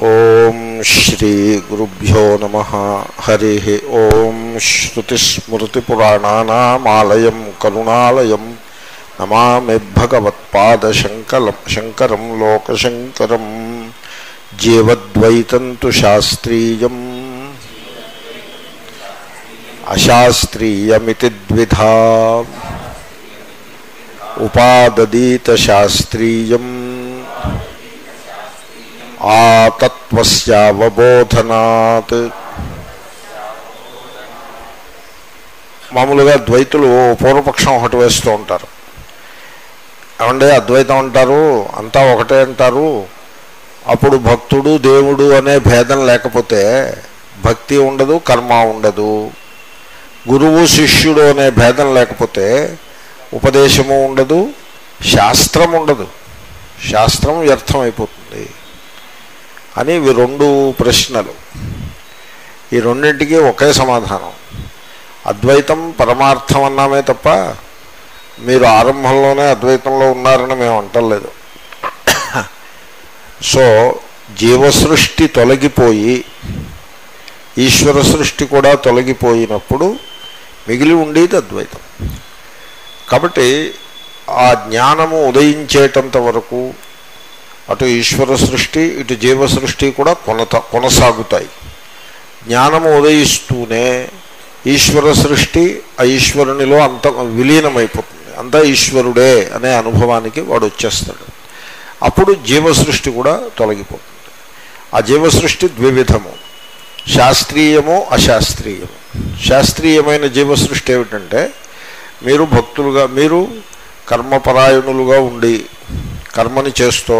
ఓం శ్రీ గురుభ్యో నమ హరి ఓం శ్రుతిస్మృతిపురాణానామాలయం కరుణాలయం నమామి భగవత్పాదశంకరం శంకరం లోకశంకరం జీవద్వైతం తు శాస్త్రీయం అశాస్త్రీయమితి ద్విధా ఉపాదదీత శాస్త్రీయం ఆతత్వస్యావబోధనాత్ మామూలుగా ద్వైతులు పూర్వపక్షం ఒకటి వేస్తూ ఉంటారు ఏమంటే అద్వైతం అంటారు అంతా ఒకటే అంటారు అప్పుడు భక్తుడు దేవుడు అనే భేదం లేకపోతే భక్తి ఉండదు కర్మ ఉండదు గురువు శిష్యుడు అనే భేదం లేకపోతే ఉపదేశము ఉండదు శాస్త్రం ఉండదు శాస్త్రం వ్యర్థమైపోతుంది అని ఇవి రెండు ప్రశ్నలు ఈ రెండింటికి ఒకే సమాధానం అద్వైతం పరమార్థం అన్నామే తప్ప మీరు ఆరంభంలోనే అద్వైతంలో ఉన్నారని మేము అంటలేదు సో జీవసృష్టి తొలగిపోయి ఈశ్వర సృష్టి కూడా తొలగిపోయినప్పుడు మిగిలి ఉండేది అద్వైతం కాబట్టి ఆ జ్ఞానము ఉదయించేటంత వరకు అటు ఈశ్వర సృష్టి ఇటు జీవ సృష్టి కూడా కొనత కొనసాగుతాయి జ్ఞానము ఉదయిస్తూనే ఈశ్వర సృష్టి ఆ ఈశ్వరునిలో అంత విలీనమైపోతుంది అంతా ఈశ్వరుడే అనే అనుభవానికి వాడు వచ్చేస్తాడు అప్పుడు జీవ సృష్టి కూడా తొలగిపోతుంది ఆ జీవ సృష్టి ద్వివిధము శాస్త్రీయము అశాస్త్రీయము శాస్త్రీయమైన జీవ సృష్టి ఏమిటంటే మీరు భక్తులుగా మీరు కర్మపరాయణులుగా ఉండి కర్మని చేస్తూ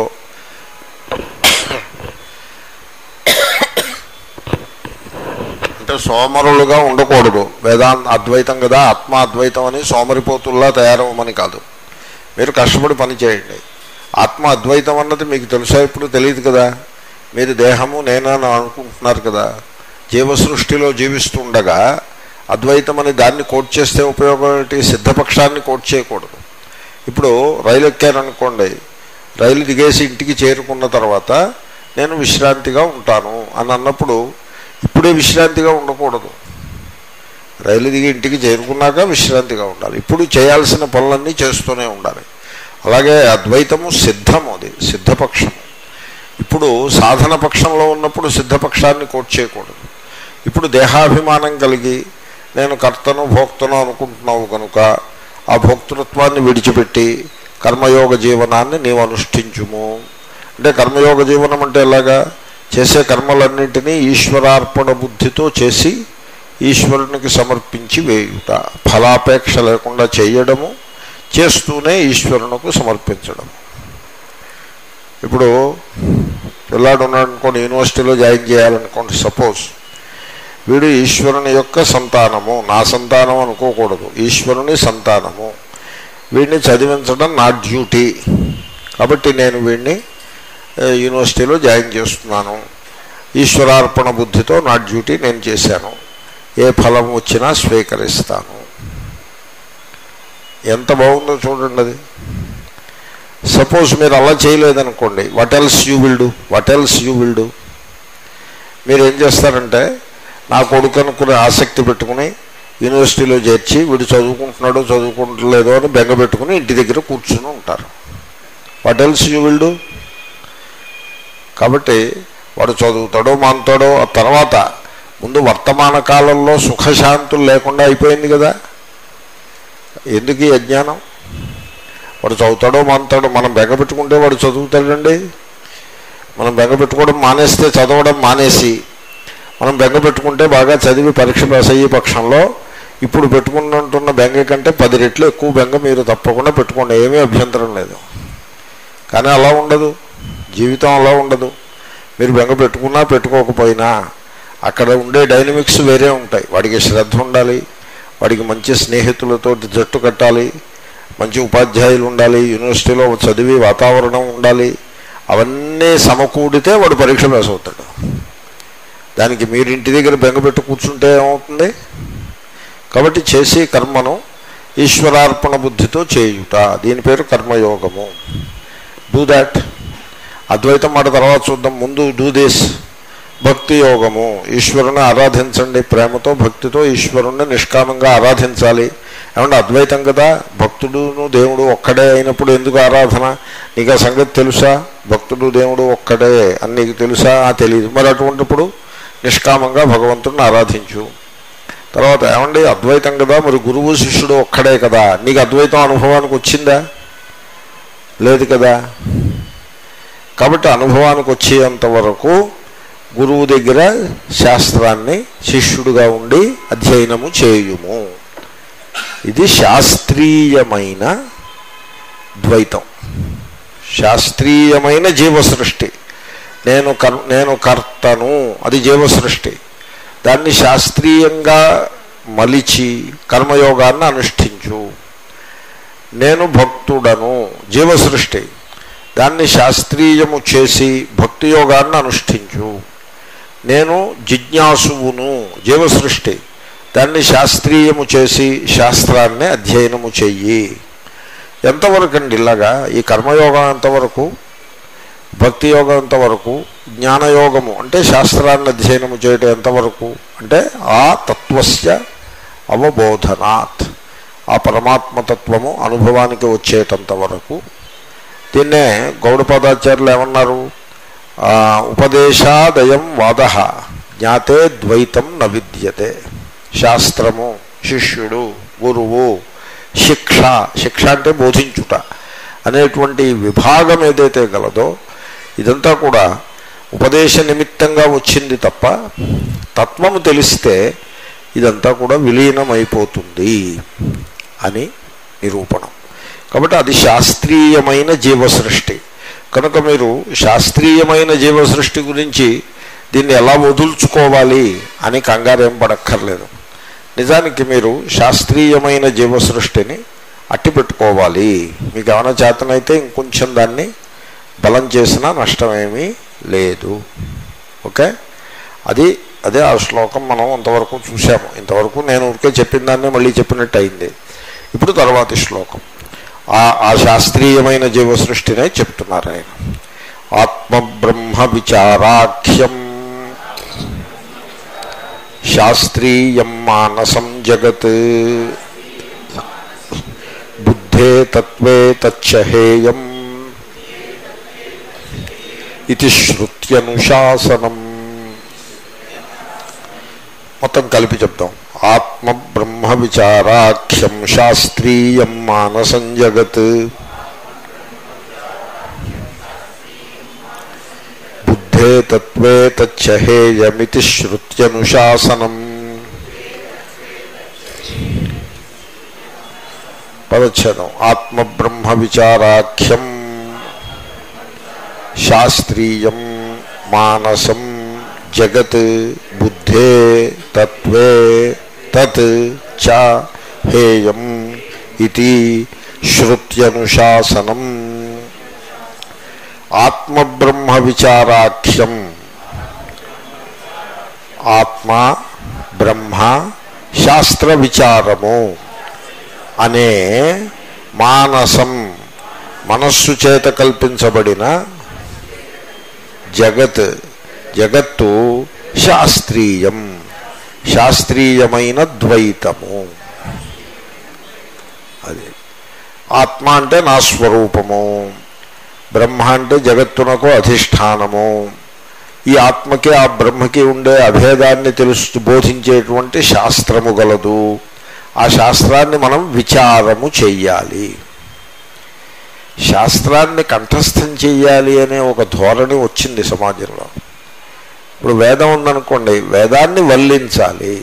అంటే సోమరులుగా ఉండకూడదు వేదాంత అద్వైతం కదా ఆత్మ అద్వైతం అని సోమరిపోతుల్లా తయారవ్వమని కాదు మీరు కష్టపడి పని చేయండి ఆత్మ అద్వైతం అన్నది మీకు తెలుసా ఇప్పుడు తెలియదు కదా మీరు దేహము నేనని అనుకుంటున్నారు కదా జీవ సృష్టిలో జీవిస్తుండగా అద్వైతం అని దాన్ని కోట్ చేస్తే ఉపయోగం ఏంటి సిద్ధపక్షాన్ని కోట్ చేయకూడదు ఇప్పుడు రైలు ఎక్కారనుకోండి రైలు దిగేసి ఇంటికి చేరుకున్న తర్వాత నేను విశ్రాంతిగా ఉంటాను అని అన్నప్పుడు ఇప్పుడే విశ్రాంతిగా ఉండకూడదు రైలు దిగి ఇంటికి చేరుకున్నాక విశ్రాంతిగా ఉండాలి ఇప్పుడు చేయాల్సిన పనులన్నీ చేస్తూనే ఉండాలి అలాగే అద్వైతము సిద్ధము అది సిద్ధపక్షము ఇప్పుడు సాధన పక్షంలో ఉన్నప్పుడు సిద్ధపక్షాన్ని కోట్ చేయకూడదు ఇప్పుడు దేహాభిమానం కలిగి నేను కర్తను భోక్తను అనుకుంటున్నావు కనుక ఆ భోక్తృత్వాన్ని విడిచిపెట్టి కర్మయోగ జీవనాన్ని నీవు అనుష్ఠించుము అంటే కర్మయోగ జీవనం అంటే ఎలాగా చేసే కర్మలన్నింటినీ ఈశ్వరార్పణ బుద్ధితో చేసి ఈశ్వరునికి సమర్పించి వేయుట ఫలాపేక్ష లేకుండా చేయడము చేస్తూనే ఈశ్వరునికి సమర్పించడం ఇప్పుడు పిల్లాడు ఉన్నాడు అనుకోండి యూనివర్సిటీలో జాయిన్ చేయాలనుకోండి సపోజ్ వీడు ఈశ్వరుని యొక్క సంతానము నా సంతానం అనుకోకూడదు ఈశ్వరుని సంతానము వీడిని చదివించడం నా డ్యూటీ కాబట్టి నేను వీడిని యూనివర్సిటీలో జాయిన్ చేస్తున్నాను ఈశ్వరార్పణ బుద్ధితో నా డ్యూటీ నేను చేశాను ఏ ఫలం వచ్చినా స్వీకరిస్తాను ఎంత బాగుందో చూడండి అది సపోజ్ మీరు అలా చేయలేదనుకోండి what else you will do what else you will do మీరు ఏం చేస్తారంటే నా కొడుకు అనుకునే ఆసక్తి పెట్టుకుని యూనివర్సిటీలో చేర్చి వీడు చదువుకుంటున్నాడో చదువుకుంటలేదో అని బెంగ పెట్టుకుని ఇంటి దగ్గర కూర్చుని ఉంటారు what else you will do కాబట్టి వాడు చదువుతాడో మానుతాడో ఆ తర్వాత ముందు వర్తమాన కాలంలో సుఖశాంతులు లేకుండా అయిపోయింది కదా ఎందుకు ఈ అజ్ఞానం వాడు చదువుతాడో మానుతాడో మనం బెగ పెట్టుకుంటే వాడు చదువుతాడండి మనం బెగ పెట్టుకోవడం మానేస్తే చదవడం మానేసి మనం బెంగ పెట్టుకుంటే బాగా చదివి పరీక్ష పాస్ అయ్యే పక్షంలో ఇప్పుడు పెట్టుకుంటున్న బెంగ కంటే పది రెట్లు ఎక్కువ బెంగ మీరు తప్పకుండా పెట్టుకోండి ఏమీ అభ్యంతరం లేదు కానీ అలా ఉండదు జీవితం అలా ఉండదు మీరు బెంగ పెట్టుకున్నా పెట్టుకోకపోయినా అక్కడ ఉండే డైనమిక్స్ వేరే ఉంటాయి వాడికి శ్రద్ధ ఉండాలి వాడికి మంచి స్నేహితులతో జట్టు కట్టాలి మంచి ఉపాధ్యాయులు ఉండాలి యూనివర్సిటీలో చదివి వాతావరణం ఉండాలి అవన్నీ సమకూడితే వాడు పరీక్ష పాస్ అవుతాడు దానికి మీరు ఇంటి దగ్గర బెంగపెట్టు కూర్చుంటే ఏమవుతుంది కాబట్టి చేసే కర్మను ఈశ్వరార్పణ బుద్ధితో చేయుట దీని పేరు కర్మయోగము డూ దాట్ అద్వైతం మాట తర్వాత చూద్దాం ముందు డూ దిస్ భక్తి యోగము ఈశ్వరుని ఆరాధించండి ప్రేమతో భక్తితో ఈశ్వరుణ్ణి నిష్కామంగా ఆరాధించాలి ఏమంటే అద్వైతం కదా భక్తుడును దేవుడు ఒక్కడే అయినప్పుడు ఎందుకు ఆరాధన నీకు ఆ సంగతి తెలుసా భక్తుడు దేవుడు ఒక్కడే అని నీకు తెలుసా ఆ తెలియదు మరి అటువంటిప్పుడు నిష్కామంగా భగవంతుడిని ఆరాధించు తర్వాత ఏమండి అద్వైతం కదా మరి గురువు శిష్యుడు ఒక్కడే కదా నీకు అద్వైతం అనుభవానికి వచ్చిందా లేదు కదా కాబట్టి అనుభవానికి వచ్చేంత వరకు గురువు దగ్గర శాస్త్రాన్ని శిష్యుడుగా ఉండి అధ్యయనము చేయుము ఇది శాస్త్రీయమైన ద్వైతం శాస్త్రీయమైన జీవ సృష్టి నేను కర్ నేను కర్తను అది జీవ సృష్టి దాన్ని శాస్త్రీయంగా మలిచి కర్మయోగాన్ని అనుష్ఠించు నేను భక్తుడను జీవ సృష్టి దాన్ని శాస్త్రీయము చేసి భక్తి యోగాన్ని అనుష్ఠించు నేను జిజ్ఞాసువును జీవ సృష్టి దాన్ని శాస్త్రీయము చేసి శాస్త్రాన్ని అధ్యయనము చెయ్యి ఎంతవరకు అండి ఇలాగా ఈ కర్మయోగం ఎంతవరకు భక్తి యోగం ఎంతవరకు జ్ఞానయోగము అంటే శాస్త్రాన్ని అధ్యయనము చేయటం ఎంతవరకు అంటే ఆ తత్వస్య అవబోధనాత్ ఆ పరమాత్మతత్వము అనుభవానికి వచ్చేటంత వరకు దీన్నే గౌడపాదాచార్యులు ఏమన్నారు ఆ, ఉపదేశాదయం వాద జ్ఞాతే ద్వైతం న విద్యతే శాస్త్రము శిష్యుడు గురువు శిక్ష శిక్ష అంటే బోధించుట అనేటువంటి విభాగం ఏదైతే గలదో ఇదంతా కూడా ఉపదేశ నిమిత్తంగా వచ్చింది తప్ప తత్వము తెలిస్తే ఇదంతా కూడా విలీనమైపోతుంది అని నిరూపణం కాబట్టి అది శాస్త్రీయమైన జీవ సృష్టి కనుక మీరు శాస్త్రీయమైన జీవ సృష్టి గురించి దీన్ని ఎలా వదుల్చుకోవాలి అని కంగారేం పడక్కర్లేదు నిజానికి మీరు శాస్త్రీయమైన జీవ సృష్టిని అట్టి పెట్టుకోవాలి మీకు ఏమైనా చేతనైతే ఇంకొంచెం దాన్ని బలం చేసినా నష్టమేమీ లేదు ఓకే అది అదే ఆ శ్లోకం మనం అంతవరకు చూసాము ఇంతవరకు నేను ఊరికే చెప్పిన దాన్ని మళ్ళీ చెప్పినట్టు అయింది ఇప్పుడు తర్వాతి శ్లోకం ఆ ఆ శాస్త్రీయమైన జీవ సృష్టినే చెప్తున్నారు ఆయన ఆత్మబ్రహ్మ విచారాఖ్యం శాస్త్రీయం మానసం జగత్ బుద్ధే తత్వే తచ్చహేయం ఇది శృత్యనుశాసనం మొత్తం కలిపి చెప్తాం ఆత్మ బ్రహ్మ విచారాఖ్యం శాస్త్రీయం మానసం జగత్ బుద్ధే తత్వే తచ్చహేయమితి శృత్యనుశాసనం పదచ్ఛేదం ఆత్మ బ్రహ్మ విచారాఖ్యం శాస్త్రీయం మానసం జగత్ బుద్ధే తత్వే తత్ చ హేయం ఇది శృత్యనుశాసనం ఆత్మబ్రహ్మ విచారాఖ్యం ఆత్మ బ్రహ్మ శాస్త్ర విచారము అనే మానసం మనస్సు చేత కల్పించబడిన జగత్ జగత్తు శాస్త్రీయం శాస్త్రీయమైన ద్వైతము అది ఆత్మ అంటే నా స్వరూపము బ్రహ్మ అంటే జగత్తునకు అధిష్టానము ఈ ఆత్మకి ఆ బ్రహ్మకి ఉండే అభేదాన్ని తెలుసు బోధించేటువంటి శాస్త్రము గలదు ఆ శాస్త్రాన్ని మనం విచారము చెయ్యాలి శాస్త్రాన్ని కంఠస్థం చెయ్యాలి అనే ఒక ధోరణి వచ్చింది సమాజంలో ఇప్పుడు వేదం ఉందనుకోండి వేదాన్ని వల్లించాలి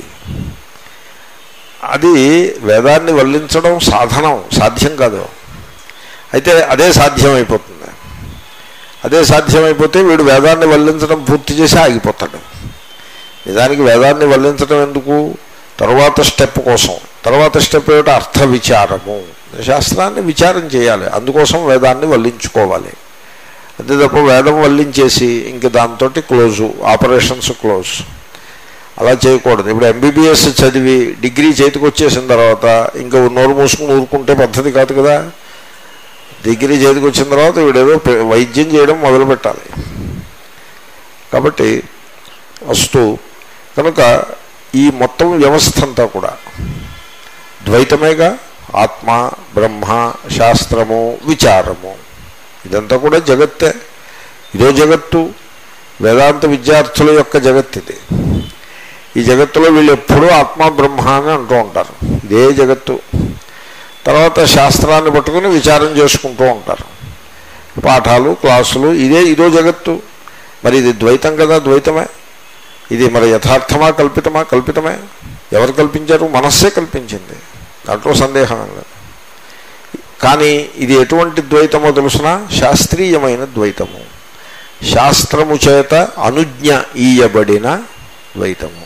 అది వేదాన్ని వల్లించడం సాధనం సాధ్యం కాదు అయితే అదే సాధ్యమైపోతుంది అదే సాధ్యమైపోతే వీడు వేదాన్ని వల్లించడం పూర్తి చేసి ఆగిపోతాడు నిజానికి వేదాన్ని వల్లించడం ఎందుకు తర్వాత స్టెప్ కోసం తర్వాత స్టెప్ ఏమిటి అర్థ విచారము శాస్త్రాన్ని విచారం చేయాలి అందుకోసం వేదాన్ని వల్లించుకోవాలి అంతే తప్ప వేదం వల్లించేసి ఇంక దాంతో క్లోజు ఆపరేషన్స్ క్లోజ్ అలా చేయకూడదు ఇప్పుడు ఎంబీబీఎస్ చదివి డిగ్రీ చేతికి వచ్చేసిన తర్వాత ఇంకా నోరు మూసుకుని ఊరుకుంటే పద్ధతి కాదు కదా డిగ్రీ చేతికి వచ్చిన తర్వాత వీడేదో పె- వైద్యం చేయడం మొదలు పెట్టాలి కాబట్టి వస్తూ కనుక ఈ మొత్తం వ్యవస్థ అంతా కూడా ద్వైతమేగా ఆత్మ బ్రహ్మ శాస్త్రము విచారము ఇదంతా కూడా జగత్తే ఇదో జగత్తు వేదాంత విద్యార్థుల యొక్క జగత్ ఇది ఈ జగత్తులో వీళ్ళు ఎప్పుడూ ఆత్మ బ్రహ్మ అని అంటూ ఉంటారు ఇదే జగత్తు తర్వాత శాస్త్రాన్ని పట్టుకుని విచారం చేసుకుంటూ ఉంటారు పాఠాలు క్లాసులు ఇదే ఇదో జగత్తు మరి ఇది ద్వైతం కదా ద్వైతమే ఇది మరి యథార్థమా కల్పితమా కల్పితమే ఎవరు కల్పించారు మనస్సే కల్పించింది దాంట్లో సందేహం ఏం లేదు కానీ ఇది ఎటువంటి ద్వైతమో తెలుసిన శాస్త్రీయమైన ద్వైతము శాస్త్రము చేత అనుజ్ఞ ఈయబడిన ద్వైతము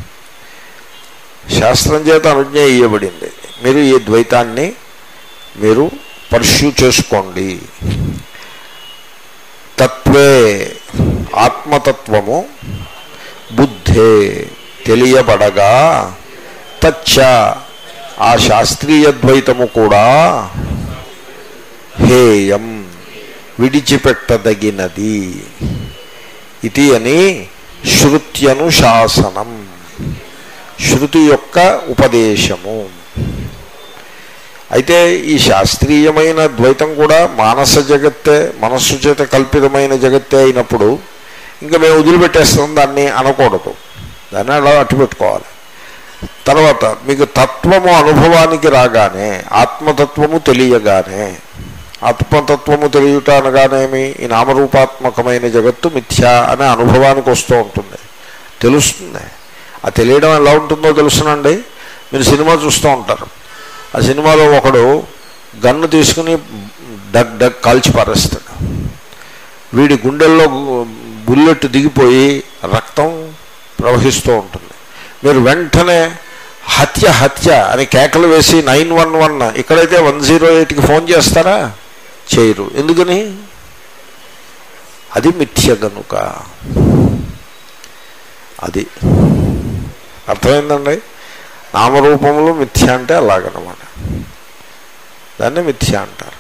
శాస్త్రం చేత అనుజ్ఞ ఇయ్యబడింది మీరు ఈ ద్వైతాన్ని మీరు పర్ష్యూ చేసుకోండి తత్వే ఆత్మతత్వము బుద్ధే తెలియబడగా తచ్చ ఆ శాస్త్రీయ ద్వైతము కూడా హేయం విడిచిపెట్టదగినది ఇది అని శృత్యనుశాసనం శృతి యొక్క ఉపదేశము అయితే ఈ శాస్త్రీయమైన ద్వైతం కూడా మానస జగత్తే మనస్సు చేత కల్పితమైన జగత్తే అయినప్పుడు ఇంకా మేము వదిలిపెట్టేస్తాం దాన్ని అనకూడదు దాన్ని అలా అట్టు పెట్టుకోవాలి తర్వాత మీకు తత్వము అనుభవానికి రాగానే ఆత్మతత్వము తెలియగానే ఆత్మతత్వము తెలియట అనగానేమి ఈ నామరూపాత్మకమైన జగత్తు మిథ్య అనే అనుభవానికి వస్తూ ఉంటుంది తెలుస్తుంది ఆ తెలియడం ఎలా ఉంటుందో తెలుసునండి మీరు సినిమా చూస్తూ ఉంటారు ఆ సినిమాలో ఒకడు గన్ను తీసుకుని డగ్ డగ్ కాల్చి పారేస్తాడు వీడి గుండెల్లో గు- బుల్లెట్ దిగిపోయి రక్తం ప్రవహిస్తూ ఉంటుంది మీరు వెంటనే హత్య హత్య అని కేకలు వేసి నైన్ వన్ వన్ ఇక్కడైతే వన్ జీరో ఎయిట్కి ఫోన్ చేస్తారా చేయరు ఎందుకని అది మిథ్య గనుక అది అర్థమైందండి నామరూపములు మిథ్య అంటే అలాగనమాట దాన్ని మిథ్య అంటారు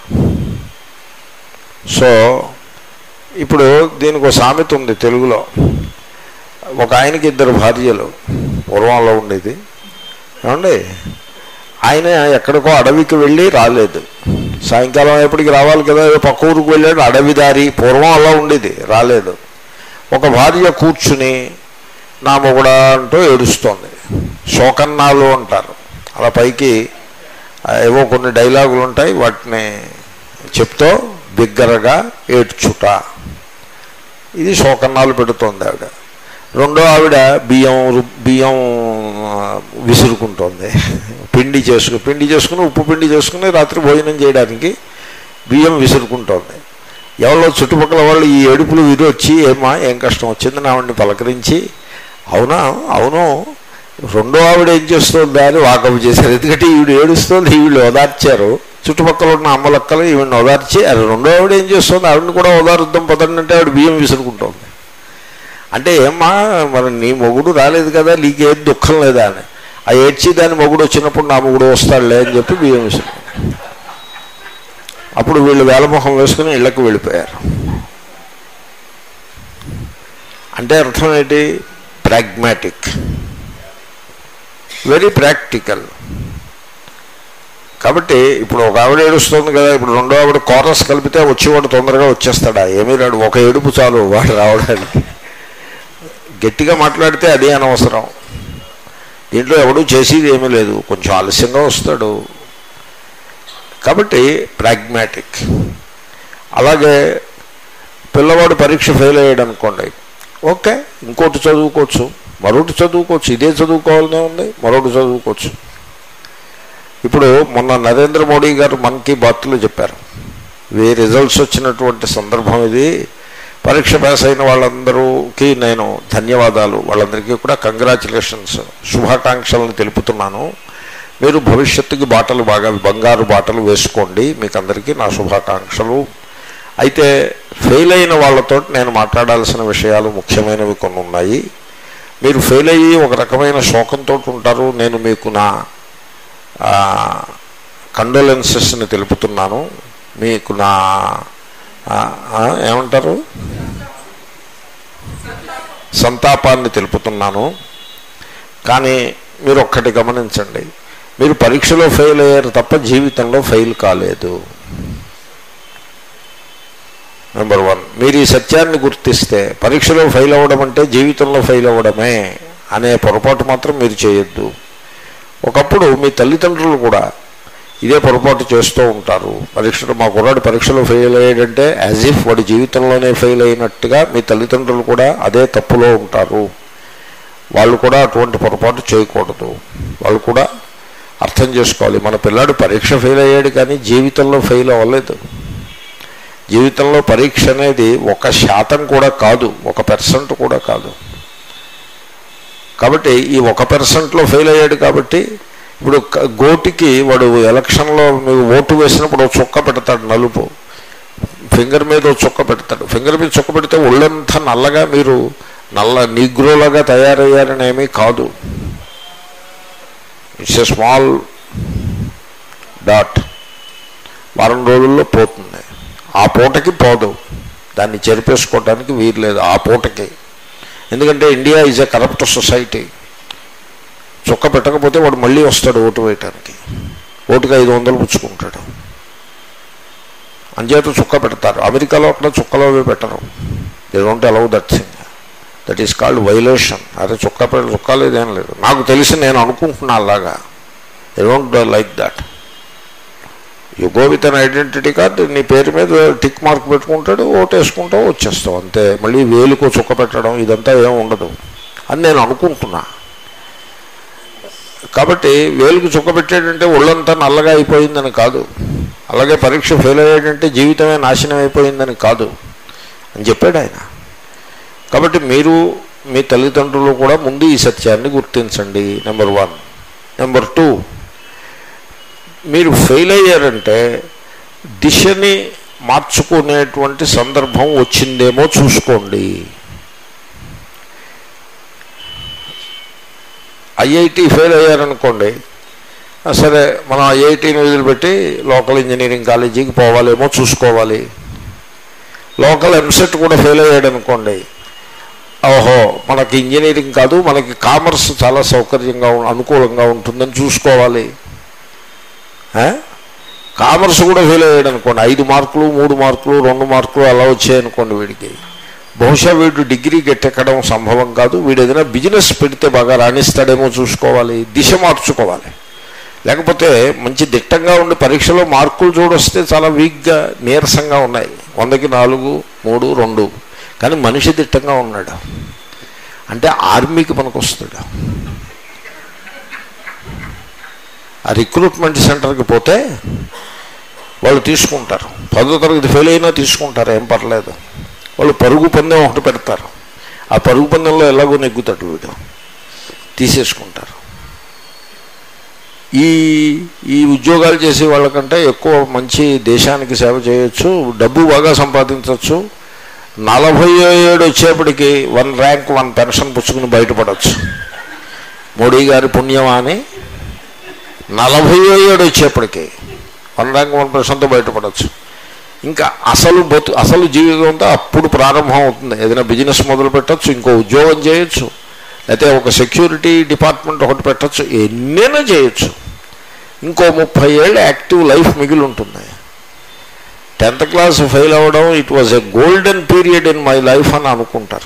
సో ఇప్పుడు దీనికి ఒక సామెత ఉంది తెలుగులో ఒక ఆయనకి ఇద్దరు భార్యలు పూర్వంలో ఉండేది ఏమండి ఆయన ఎక్కడికో అడవికి వెళ్ళి రాలేదు సాయంకాలం ఎప్పటికి రావాలి కదా ఏదో పక్క ఊరికి వెళ్ళాడు అడవి దారి పూర్వం అలా ఉండేది రాలేదు ఒక భార్య కూర్చుని నా మొగుడా అంటూ ఏడుస్తోంది శోకన్నాలు అంటారు అలా పైకి ఆ, ఏవో కొన్ని డైలాగులు ఉంటాయి వాటిని చెప్తూ బిగ్గరగా ఏడ్చుట ఇది శోకన్నాలు పెడుతోంది ఆవిడ రెండో ఆవిడ బియ్యం రు- బియ్యం ఆ, విసురుకుంటోంది పిండి చేసుకుని పిండి చేసుకుని ఉప్పు పిండి చేసుకుని రాత్రి భోజనం చేయడానికి బియ్యం విసురుకుంటోంది ఎవరో చుట్టుపక్కల వాళ్ళు ఈ ఏడుపులు విరి వచ్చి ఏమా ఏం కష్టం వచ్చిందని ఆవిడని పలకరించి అవునా అవును రెండో ఆవిడ ఏం చేస్తుందా అని వాకపు చేశారు ఎందుకంటే ఈవిడ ఏడుస్తుంది ఈవిడ ఓదార్చారు చుట్టుపక్కల ఉన్న అమ్మలక్కలు ఈవిడని ఓదార్చి అది రెండో ఆవిడ ఏం చేస్తుంది ఆవిడని కూడా ఓదారుద్దాం పదండి అంటే ఆవిడ బియ్యం విసురుకుంటోంది అంటే ఏమ్మా మరి నీ మొగుడు రాలేదు కదా నీకేం దుఃఖం లేదా అని ఆ ఏడ్చి దాని మొగుడు వచ్చినప్పుడు నా మొగుడు వస్తాడులే అని చెప్పి బియ్యం విసురుకున్నాడు అప్పుడు వీళ్ళు వేలమొహం వేసుకుని ఇళ్లకు వెళ్ళిపోయారు అంటే అర్థం ఏంటి ప్రాగ్మాటిక్ వెరీ ప్రాక్టికల్ కాబట్టి ఇప్పుడు ఒక ఆవిడ ఏడుస్తుంది కదా ఇప్పుడు రెండో ఆవిడ కోరస్ కలిపితే వచ్చేవాడు తొందరగా వచ్చేస్తాడా ఏమీ రాడు ఒక ఏడుపు చాలు వాడు రావడానికి గట్టిగా మాట్లాడితే అదే అనవసరం దీంట్లో ఎవడూ చేసేది ఏమీ లేదు కొంచెం ఆలస్యంగా వస్తాడు కాబట్టి ప్రాగ్మాటిక్ అలాగే పిల్లవాడు పరీక్ష ఫెయిల్ అయ్యాడు అనుకోండి ఓకే ఇంకోటి చదువుకోవచ్చు మరొకటి చదువుకోవచ్చు ఇదే చదువుకోవాలనే ఉంది మరొకటి చదువుకోవచ్చు ఇప్పుడు మొన్న నరేంద్ర మోడీ గారు మన్ కీ బాత్లో చెప్పారు వే రిజల్ట్స్ వచ్చినటువంటి సందర్భం ఇది పరీక్ష పాస్ అయిన వాళ్ళందరూకి నేను ధన్యవాదాలు వాళ్ళందరికీ కూడా కంగ్రాచులేషన్స్ శుభాకాంక్షలను తెలుపుతున్నాను మీరు భవిష్యత్తుకి బాటలు బాగా బంగారు బాటలు వేసుకోండి మీకు అందరికీ నా శుభాకాంక్షలు అయితే ఫెయిల్ అయిన వాళ్ళతో నేను మాట్లాడాల్సిన విషయాలు ముఖ్యమైనవి కొన్ని ఉన్నాయి మీరు ఫెయిల్ అయ్యి ఒక రకమైన శోకంతో ఉంటారు నేను మీకు నా కండోలెన్సెస్ని తెలుపుతున్నాను మీకు నా ఆ, ఆ, ఏమంటారు సంతాపాన్ని తెలుపుతున్నాను కానీ మీరు ఒక్కటి గమనించండి మీరు పరీక్షలో ఫెయిల్ అయ్యారు తప్ప జీవితంలో ఫెయిల్ కాలేదు నెంబర్ వన్ మీరు ఈ సత్యాన్ని గుర్తిస్తే పరీక్షలో ఫెయిల్ అవ్వడం అంటే జీవితంలో ఫెయిల్ అవ్వడమే అనే పొరపాటు మాత్రం మీరు చేయొద్దు ఒకప్పుడు మీ తల్లిదండ్రులు కూడా ఇదే పొరపాటు చేస్తూ ఉంటారు పరీక్షలు మా కుర్రాడు పరీక్షలో ఫెయిల్ అయ్యాడంటే యాజ్ ఇఫ్ వాడి జీవితంలోనే ఫెయిల్ అయినట్టుగా మీ తల్లిదండ్రులు కూడా అదే తప్పులో ఉంటారు వాళ్ళు కూడా అటువంటి పొరపాటు చేయకూడదు వాళ్ళు కూడా అర్థం చేసుకోవాలి మన పిల్లాడు పరీక్ష ఫెయిల్ అయ్యాడు కానీ జీవితంలో ఫెయిల్ అవ్వలేదు జీవితంలో పరీక్ష అనేది ఒక శాతం కూడా కాదు ఒక పర్సెంట్ కూడా కాదు కాబట్టి ఈ ఒక పర్సెంట్లో ఫెయిల్ అయ్యాడు కాబట్టి ఇప్పుడు క- గోటికి వాడు ఎలక్షన్లో మీకు ఓటు వేసినప్పుడు ఓ చుక్క పెడతాడు నలుపు ఫింగర్ మీద ఓ చుక్క పెడతాడు ఫింగర్ మీద చుక్క పెడితే ఒళ్ళంతా నల్లగా మీరు నల్ల నిగ్రోలాగా తయారయ్యారని ఏమీ కాదు ఇట్స్ ఎ స్మాల్ డాట్ వారం రోజుల్లో పోతుంది ఆ పూటకి పోదు దాన్ని చెరిపేసుకోవడానికి వీలు లేదు ఆ పూటకి ఎందుకంటే India is a corrupt society చుక్క పెట్టకపోతే వాడు మళ్ళీ వస్తాడు ఓటు వేయటానికి ఓటుకి ఐదు వందలు పుచ్చుకుంటాడు అంచేత చుక్క పెడతారు అమెరికాలో అక్కడ చుక్కలో అవి పెట్టరు they don't allow that thing that is called violation అదే చుక్క పెట్ట చుక్క లేదేం లేదు నాకు తెలిసి నేను అనుకుంటున్నా అలాగా they don't like that you go with an identity card నీ పేరు మీద టిక్ మార్క్ పెట్టుకుంటాడు ఓటు వేసుకుంటావు వచ్చేస్తావు అంతే మళ్ళీ వేలుకో చుక్క పెట్టడం ఇదంతా ఏం ఉండదు అని నేను అనుకుంటున్నా కాబట్టి వేలుకు చుక్క పెట్టాడంటే ఒళ్ళంతా నల్లగా అయిపోయిందని కాదు అలాగే పరీక్ష ఫెయిల్ అయ్యాడంటే జీవితమే నాశనం అయిపోయిందని కాదు అని చెప్పాడు ఆయన కాబట్టి మీరు మీ తల్లిదండ్రులు కూడా ముందు ఈ సత్యాన్ని గుర్తించండి నెంబర్ వన్ నెంబర్ టూ మీరు ఫెయిల్ అయ్యారంటే దిశని మార్చుకునేటువంటి సందర్భం వచ్చిందేమో చూసుకోండి ఐఐటి ఫెయిల్ అయ్యారనుకోండి ఆ, సరే మనం ఐఐటిని వదిలిపెట్టి లోకల్ ఇంజనీరింగ్ కాలేజీకి పోవాలేమో చూసుకోవాలి లోకల్ ఎంసెట్ కూడా ఫెయిల్ అయ్యాడు అనుకోండి ఓహో మనకి ఇంజనీరింగ్ కాదు మనకి కామర్స్ చాలా సౌకర్యంగా ఉం- అనుకూలంగా ఉంటుందని చూసుకోవాలి ఆ? కామర్స్ కూడా ఫెయిల్ అయ్యాడు అనుకోండి ఐదు మార్కులు మూడు మార్కులు రెండు మార్కులు అలా వచ్చాయనుకోండి వీడికి బహుశా వీడు డిగ్రీ గట్టెక్కడం సంభవం కాదు వీడు ఏదైనా బిజినెస్ పెడితే బాగా రాణిస్తాడేమో చూసుకోవాలి దిశ మార్చుకోవాలి లేకపోతే మంచి దిట్టంగా ఉండి పరీక్షలో మార్కులు చూడొస్తే చాలా వీక్గా నీరసంగా ఉన్నాయి వందకి నాలుగు మూడు రెండు కానీ మనిషి దిట్టంగా ఉన్నాడు అంటే ఆర్మీకి పనికొస్తాడు ఆ రిక్రూట్మెంట్ సెంటర్కి పోతే వాళ్ళు తీసుకుంటారు పదో తరగతి ఫెయిల్ అయినా తీసుకుంటారు ఏం పర్లేదు వాళ్ళు పరుగు పందెం ఒకటి పెడతారు ఆ పరుగు పందెంలో ఎలాగో నెగ్గుతాడు వీడు తీసేసుకుంటారు ఈ ఈ ఉద్యోగాలు చేసే వాళ్ళకంటే ఎక్కువ మంచి దేశానికి సేవ చేయొచ్చు డబ్బు బాగా సంపాదించవచ్చు నలభై ఏడు వచ్చేప్పటికి వన్ ర్యాంక్ వన్ పెన్షన్ పుచ్చుకుని బయటపడవచ్చు మోడీ గారి పుణ్యమా అని నలభై ఏడు వచ్చేప్పటికి వన్ ర్యాంక్ వన్ పెన్షన్తో బయటపడవచ్చు ఇంకా అసలు బతు అసలు జీవితంతో అప్పుడు ప్రారంభం అవుతుంది ఏదైనా బిజినెస్ మొదలు పెట్టచ్చు ఇంకో ఉద్యోగం చేయొచ్చు లేకపోతే ఒక సెక్యూరిటీ డిపార్ట్మెంట్ ఒకటి పెట్టచ్చు ఎన్నైనా చేయొచ్చు ఇంకో ముప్పై ఏళ్ళు యాక్టివ్ లైఫ్ మిగిలి ఉంటుంది టెన్త్ క్లాస్ ఫెయిల్ అవ్వడం it was a golden period in my life అని అనుకుంటారు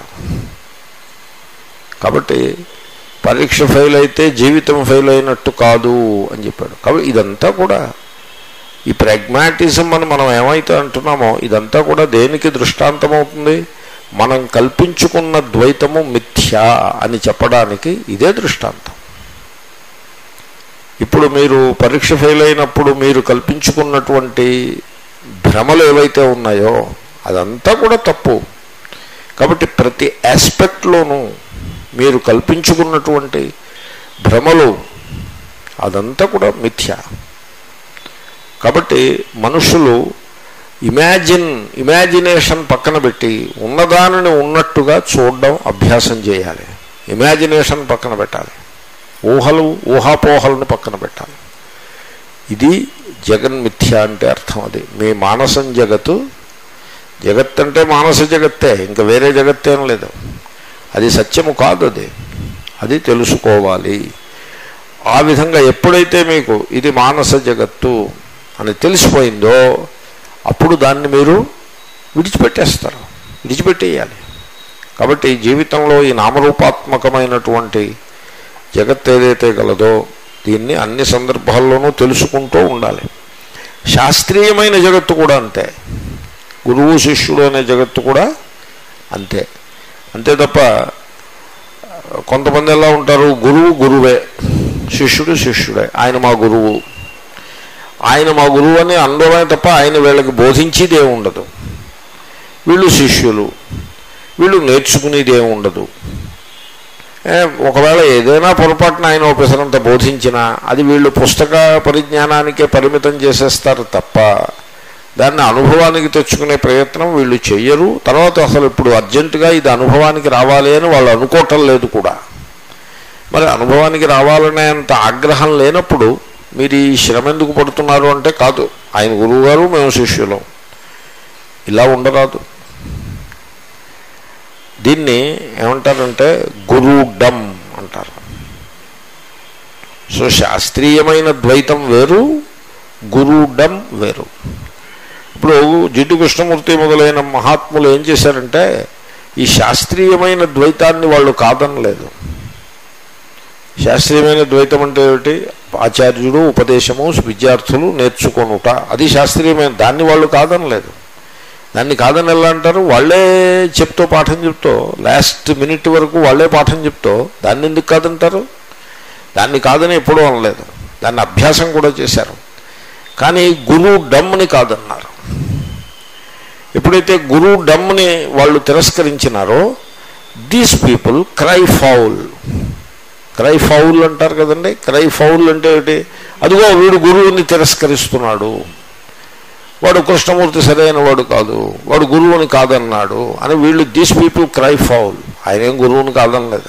కాబట్టి పరీక్ష ఫెయిల్ అయితే జీవితం ఫెయిల్ అయినట్టు కాదు అని చెప్పాడు కాబట్టి ఇదంతా కూడా ఈ ప్రాగ్మాటిజం అని మనం ఏమైతే అంటున్నామో ఇదంతా కూడా దేనికి దృష్టాంతం అవుతుంది మనం కల్పించుకున్న ద్వైతము మిథ్యా అని చెప్పడానికి ఇదే దృష్టాంతం ఇప్పుడు మీరు పరీక్ష ఫెయిల్ అయినప్పుడు మీరు కల్పించుకున్నటువంటి భ్రమలు ఏవైతే ఉన్నాయో అదంతా కూడా తప్పు కాబట్టి ప్రతి ఆస్పెక్ట్లోనూ మీరు కల్పించుకున్నటువంటి భ్రమలు అదంతా కూడా మిథ్య కాబట్టి మనుషులు ఇమాజిన్ ఇమాజినేషన్ పక్కన పెట్టి ఉన్నదానిని ఉన్నట్టుగా చూడడం అభ్యాసం చేయాలి ఇమాజినేషన్ పక్కన పెట్టాలి ఊహలు ఊహాపోహలను పక్కన పెట్టాలి ఇది జగన్మిథ్య అంటే అర్థం అది మీ మానసం జగత్తు జగత్ అంటే మానస జగత్తే ఇంకా వేరే జగత్తేం లేదు అది సత్యము కాదు అది అది తెలుసుకోవాలి ఆ విధంగా ఎప్పుడైతే మీకు ఇది మానస జగత్తు అని తెలిసిపోయిందో అప్పుడు దాన్ని మీరు విడిచిపెట్టేస్తారు విడిచిపెట్టేయాలి కాబట్టి జీవితంలో ఈ నామరూపాత్మకమైనటువంటి జగత్ ఏదైతే గలదో దీన్ని అన్ని సందర్భాల్లోనూ తెలుసుకుంటూ ఉండాలి శాస్త్రీయమైన జగత్తు కూడా అంతే గురువు శిష్యుడు అనే జగత్తు కూడా అంతే అంతే తప్ప కొంతమంది ఎలా ఉంటారు గురువు గురువే శిష్యుడు శిష్యుడే ఆయన మా గురువు ఆయన మా గురువు అని అనడమే తప్ప ఆయన వీళ్ళకి బోధించేది ఏమి ఉండదు వీళ్ళు శిష్యులు వీళ్ళు నేర్చుకునేది ఏమి ఉండదు ఏ, ఒకవేళ ఏదైనా పొరపాటున ఆయన ఒకసారంత బోధించినా అది వీళ్ళు పుస్తక పరిజ్ఞానానికే పరిమితం చేసేస్తారు తప్ప దాన్ని అనుభవానికి తెచ్చుకునే ప్రయత్నం వీళ్ళు చెయ్యరు తర్వాత అసలు ఇప్పుడు అర్జెంటుగా ఇది అనుభవానికి రావాలి అని వాళ్ళు అనుకోవటం లేదు కూడా మరి అనుభవానికి రావాలనే అంత ఆగ్రహం లేనప్పుడు మీరు ఈ శ్రమ ఎందుకు పడుతున్నారు అంటే కాదు ఆయన గురువు గారు మేము శిష్యులం ఇలా ఉండరాదు దీన్ని ఏమంటారంటే గురుడమ్ అంటారు సో శాస్త్రీయమైన ద్వైతం వేరు గురుడమ్ వేరు ఇప్పుడు జిడ్డు కృష్ణమూర్తి మొదలైన మహాత్ములు ఏం చేశారంటే ఈ శాస్త్రీయమైన ద్వైతాన్ని వాళ్ళు కాదనలేదు శాస్త్రీయమైన ద్వైతం అంటే ఏమిటి ఆచార్యుడు ఉపదేశము విద్యార్థులు నేర్చుకొనుట అది శాస్త్రీయమైన దాన్ని వాళ్ళు కాదనలేదు దాన్ని కాదని ఎలా అంటారు వాళ్ళే చెప్తూ పాఠం చెప్తూ లాస్ట్ మినిట్ వరకు వాళ్ళే పాఠం చెప్తూ దాన్ని ఎందుకు కాదంటారు దాన్ని కాదని ఎప్పుడూ అనలేదు దాన్ని అభ్యాసం కూడా చేశారు కానీ గురు డమ్ని కాదన్నారు ఎప్పుడైతే గురు డమ్ని వాళ్ళు తిరస్కరించినారో these people cry foul cry foul అంటారు కదండి క్రై ఫౌల్ అంటే ఏంటి అదిగో వీడు గురువుని తిరస్కరిస్తున్నాడు వాడు కృష్ణమూర్తి సరైన వాడు కాదు వాడు గురువుని కాదన్నాడు అని వీళ్ళు దీస్ పీపుల్ క్రై ఫౌల్ ఆయన ఏం గురువుని కాదనలేదు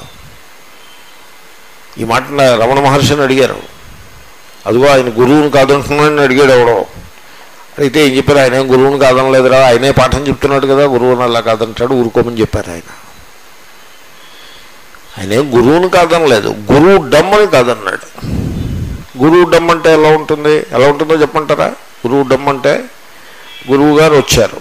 ఈ మాట నా రమణ మహర్షిని అడిగారు అదిగో ఆయన గురువుని కాదంటున్నాడని అడిగాడు ఎవడో అయితే ఏం చెప్పారు ఆయన ఏం గురువుని కాదనలేదురా ఆయనే పాఠం చెప్తున్నాడు కదా గురువుని అలా కాదంటాడు ఊరుకోమని చెప్పారు ఆయన ఆయన ఏం గురువుని కాదనలేదు గురువు డమ్మని కాదన్నాడు గురువు డమ్ అంటే ఎలా ఉంటుంది ఎలా ఉంటుందో చెప్పంటారా గురువు డమ్ అంటే గురువు గారు వచ్చారు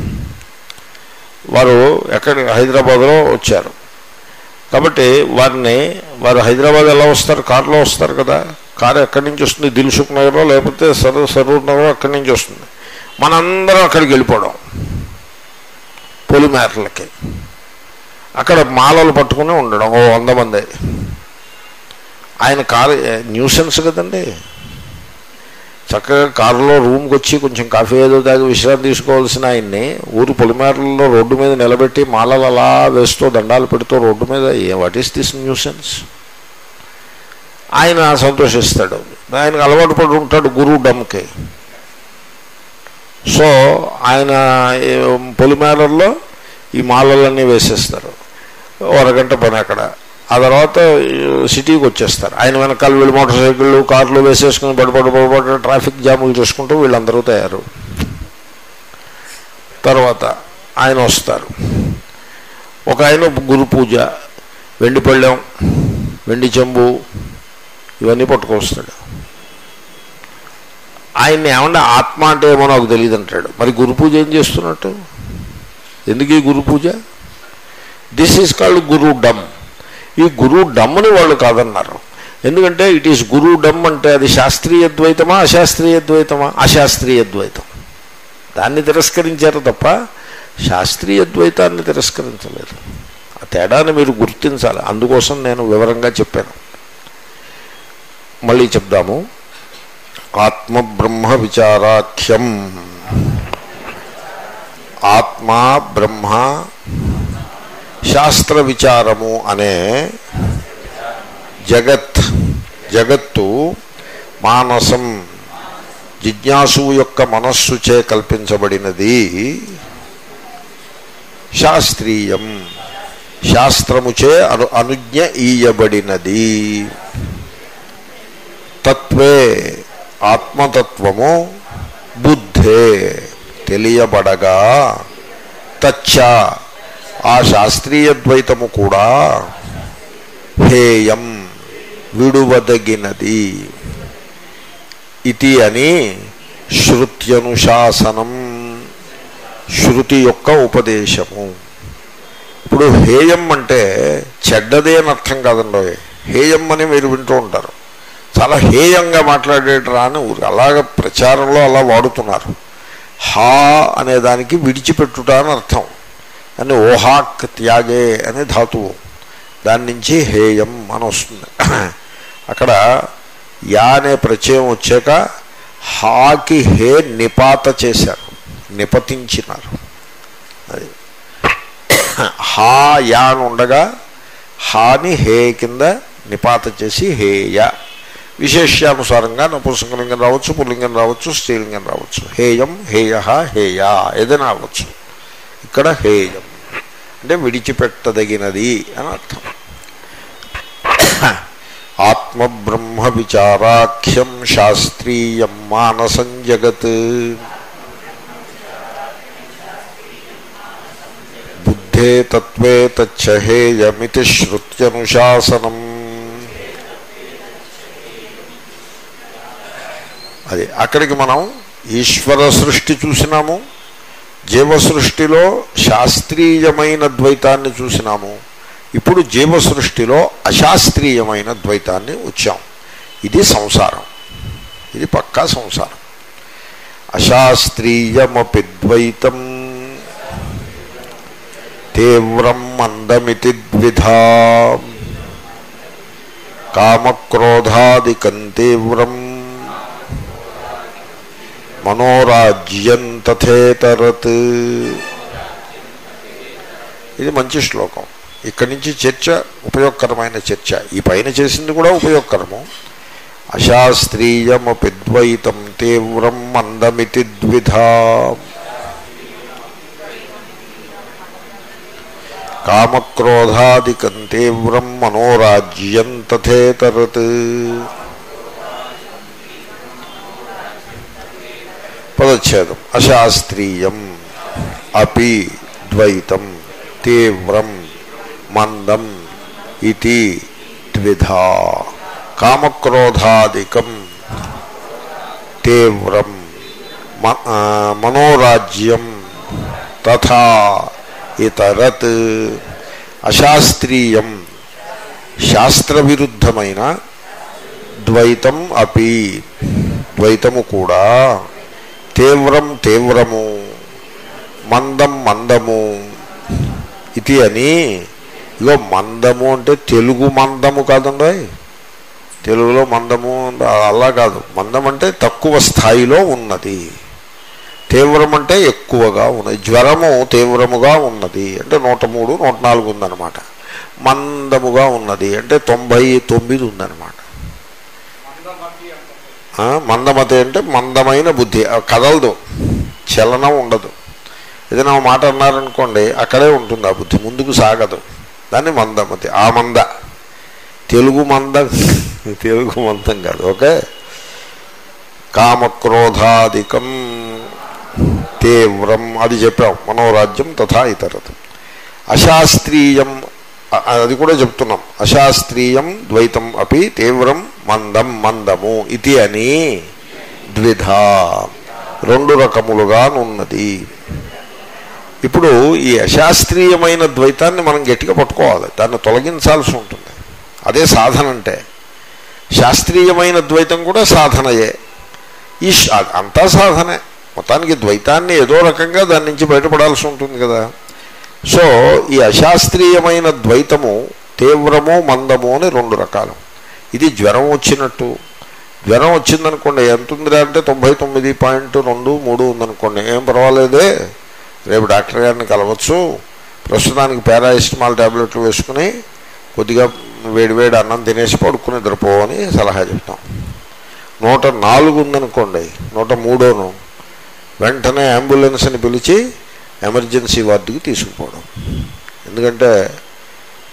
వారు ఎక్కడ హైదరాబాద్లో వచ్చారు కాబట్టి వారిని వారు హైదరాబాద్ ఎలా వస్తారు కారులో వస్తారు కదా కారు ఎక్కడి నుంచి వస్తుంది దిల్సుఖ్ నగరో లేకపోతే సరూ సరూర్ నగరో అక్కడి నుంచి వస్తుంది మనందరం అక్కడికి వెళ్ళిపోవడం పొలిమేరలకి అక్కడ మాలలు పట్టుకుని ఉండడం ఓ వంద మంది ఆయన కారు న్యూసెన్స్ కదండి చక్కగా కారులో రూమ్కి వచ్చి కొంచెం కాఫీ ఏదో తాగి విశ్రాంతి తీసుకోవాల్సిన ఆయన్ని ఊరు పొలిమేరలలో రోడ్డు మీద నిలబెట్టి మాలలు అలా వేస్తూ దండాలు పెడుతూ రోడ్డు మీద వాట్ ఈస్ దిస్ న్యూసెన్స్ ఆయన సంతోషిస్తాడు ఆయనకు అలవాటు పడి ఉంటాడు గురువు డమ్కి సో ఆయన ఏ, పొలిమేరల్లో ఈ మాలలన్నీ వేసేస్తారు ఓ అరగంట పని అక్కడ ఆ తర్వాత ఈ, సిటీకి వచ్చేస్తారు ఆయన వెనకాల వీళ్ళు మోటార్ సైకిళ్ళు కార్లు వేసేసుకుని బడబడ బడబడ ట్రాఫిక్ జాములు చేసుకుంటూ వీళ్ళందరూ తయారు తర్వాత ఆయన వస్తారు ఒక ఆయన గురు పూజ వెండి పళ్ళెం వెండి చెంబు ఇవన్నీ పట్టుకొస్తాడు ఆయన్ని ఏమన్నా ఆత్మ అంటే ఏమో నాకు తెలియదు అంటాడు మరి గురు పూజ ఏం చేస్తున్నట్టు ఎందుకు ఈ గురు పూజ this is called gurudom ఈ గురు డమ్ని వాళ్ళు కాదన్నారు ఎందుకంటే ఇట్ ఈస్ గురు డమ్ అంటే అది శాస్త్రీయ ద్వైతమా అశాస్త్రీయ ద్వైతమా అశాస్త్రీయ ద్వైతం దాన్ని తిరస్కరించారు తప్ప శాస్త్రీయ ద్వైతాన్ని తిరస్కరించలేదు ఆ తేడాన్ని మీరు గుర్తించాలి అందుకోసం నేను వివరంగా చెప్పాను మళ్ళీ చెప్దాము ఆత్మ బ్రహ్మ విచారాఖ్యం ఆత్మా బ్రహ్మ శాస్త్ర విచారము అనే జగత్ జగత్తు మానసం జిజ్ఞాసు యొక్క మనస్సుచే కల్పించబడినది శాస్త్రీయం శాస్త్రముచే అను అనుజ్ఞ ఈయబడినది తత్వే ఆత్మతత్వము బుద్ధే తెలియబడగా తచ్చ ఆ శాస్త్రీయ ద్వైతము కూడా హేయం విడువదగినది ఇది అని శృత్యనుశాసనం శృతి యొక్క ఉపదేశము ఇప్పుడు హేయం అంటే చెడ్డదే అని అర్థం కాదండి హేయం అని మీరు వింటూ ఉంటారు చాలా హేయంగా మాట్లాడేటరా అని ఊరు అలాగ ప్రచారంలో అలా వాడుతున్నారు హా అనే దానికి విడిచిపెట్టుట అని అర్థం అని ఓహాక్ త్యాగే అనే ధాతువు దాని నుంచి హేయం అని వస్తుంది అక్కడ యా అనే ప్రత్యయం వచ్చాక హాకి హే నిపాత చేశారు నిపతించినారు అది హా యా అని ఉండగా హాని హే కింద నిపాత చేసి హేయ విశేష్యానుసారంగా నపుంసకలింగం రావచ్చు పుల్లింగం రావచ్చు స్త్రీలింగం రావచ్చు హేయం హేయ హేయ ఏదైనా అవ్వచ్చు ఇక్కడ హేయం అంటే విడిచిపెట్టదగినది అని అర్థం ఆత్మబ్రహ్మ విచారాఖ్యం శాస్త్రీయం మానసం జగత్ బుద్ధే తత్వే తచ్చహేయమితి శృత్యనుశాసనం అది అక్కడికి మనం ఈశ్వర సృష్టి చూసినాము జీవ సృష్టిలో శాస్త్రీయమైన ద్వైతాన్ని చూసినాము ఇప్పుడు జీవ సృష్టిలో అశాస్త్రీయమైన ద్వైతాన్ని వచ్చాం ఇది సంసారం ఇది పక్కా సంసారం అశాస్త్రీయమపి ద్వైతం తీవ్రం మందమితి ద్విధా కామక్రోధాదికం తీవ్రం మనోరాజ్యం తథేతరత్ ఇది మంచి శ్లోకం ఇక్కడి నుంచి చర్చ ఉపయోగకరమైన చర్చ ఈ పైన చేసింది కూడా ఉపయోగకరము అశాస్త్రీయమపి ద్వైతం తీవ్రం మందమితి ద్విధా కామక్రోధాదికం తీవ్రం మనోరాజ్యం తథేతరత్ పదచ్ఛేదం అశాస్త్రీయం అపి ద్వైతం తీవ్రం మందం ఇది ద్విధా కామక్రోధాదికం తీవ్రం మ- ఆ, మనోరాజ్యం తథా ఇతరత్ అశాస్త్రీయం శాస్త్రవిరుద్ధమైన ద్వైతం అపి ద్వైతము కూడా తీవ్రం తీవ్రము మందం మందము ఇది అని ఇగో మందము అంటే తెలుగు మందము కాదండి తెలుగులో మందము అంటే అలా కాదు మందం అంటే తక్కువ స్థాయిలో ఉన్నది తీవ్రం అంటే ఎక్కువగా ఉన్నది జ్వరము తీవ్రముగా ఉన్నది అంటే నూట మూడు నూట నాలుగు ఉందన్నమాట మందముగా ఉన్నది అంటే తొంభై తొమ్మిది ఉందన్నమాట ఆ, మందమతి అంటే మందమైన బుద్ధి ఆ, కదలదు చలనం ఉండదు ఏదైనా ఒక మాట అన్నారనుకోండి అక్కడే ఉంటుంది ఆ బుద్ధి ముందుకు సాగదు దాన్ని మందమతి ఆ మంద తెలుగు మంద తెలుగు మందం కాదు ఓకే కామక్రోధాదికం తీవ్రం అది చెప్పాం మనోరాజ్యం తథా ఇతరత్ అశాస్త్రీయం అ- అది కూడా చెప్తున్నాం అశాస్త్రీయం ద్వైతం అపి తీవ్రం మందం మందము ఇది అని ద్విధా రెండు రకములుగా ఉన్నది ఇప్పుడు ఈ అశాస్త్రీయమైన ద్వైతాన్ని మనం గట్టిగా పట్టుకోవాలి దాన్ని తొలగించాల్సి ఉంటుంది అదే సాధన అంటే శాస్త్రీయమైన ద్వైతం కూడా సాధనయే ఈ శ- అంతా సాధనే మొత్తానికి ద్వైతాన్ని ఏదో రకంగా దాని నుంచి బయటపడాల్సి ఉంటుంది కదా సో ఈ అశాస్త్రీయమైన ద్వైతము తీవ్రము మందము అని రెండు రకాలు ఇది జ్వరం వచ్చినట్టు జ్వరం వచ్చిందనుకోండి ఎంత ఉందిరా అంటే తొంభై తొమ్మిది పాయింట్ రెండు మూడు ఉందనుకోండి ఏం పర్వాలేదే రేపు డాక్టర్ గారిని కలవచ్చు ప్రస్తుతానికి పారాసిటమాల్ ట్యాబ్లెట్లు వేసుకుని కొద్దిగా వేడివేడి అన్నం తినేసి పడుకుని నిద్రపోవని సలహా చెప్తాం నూట నాలుగు ఉందనుకోండి నూట మూడోను వెంటనే అంబులెన్స్ని పిలిచి ఎమర్జెన్సీ వార్డుకి తీసుకుపోవడం ఎందుకంటే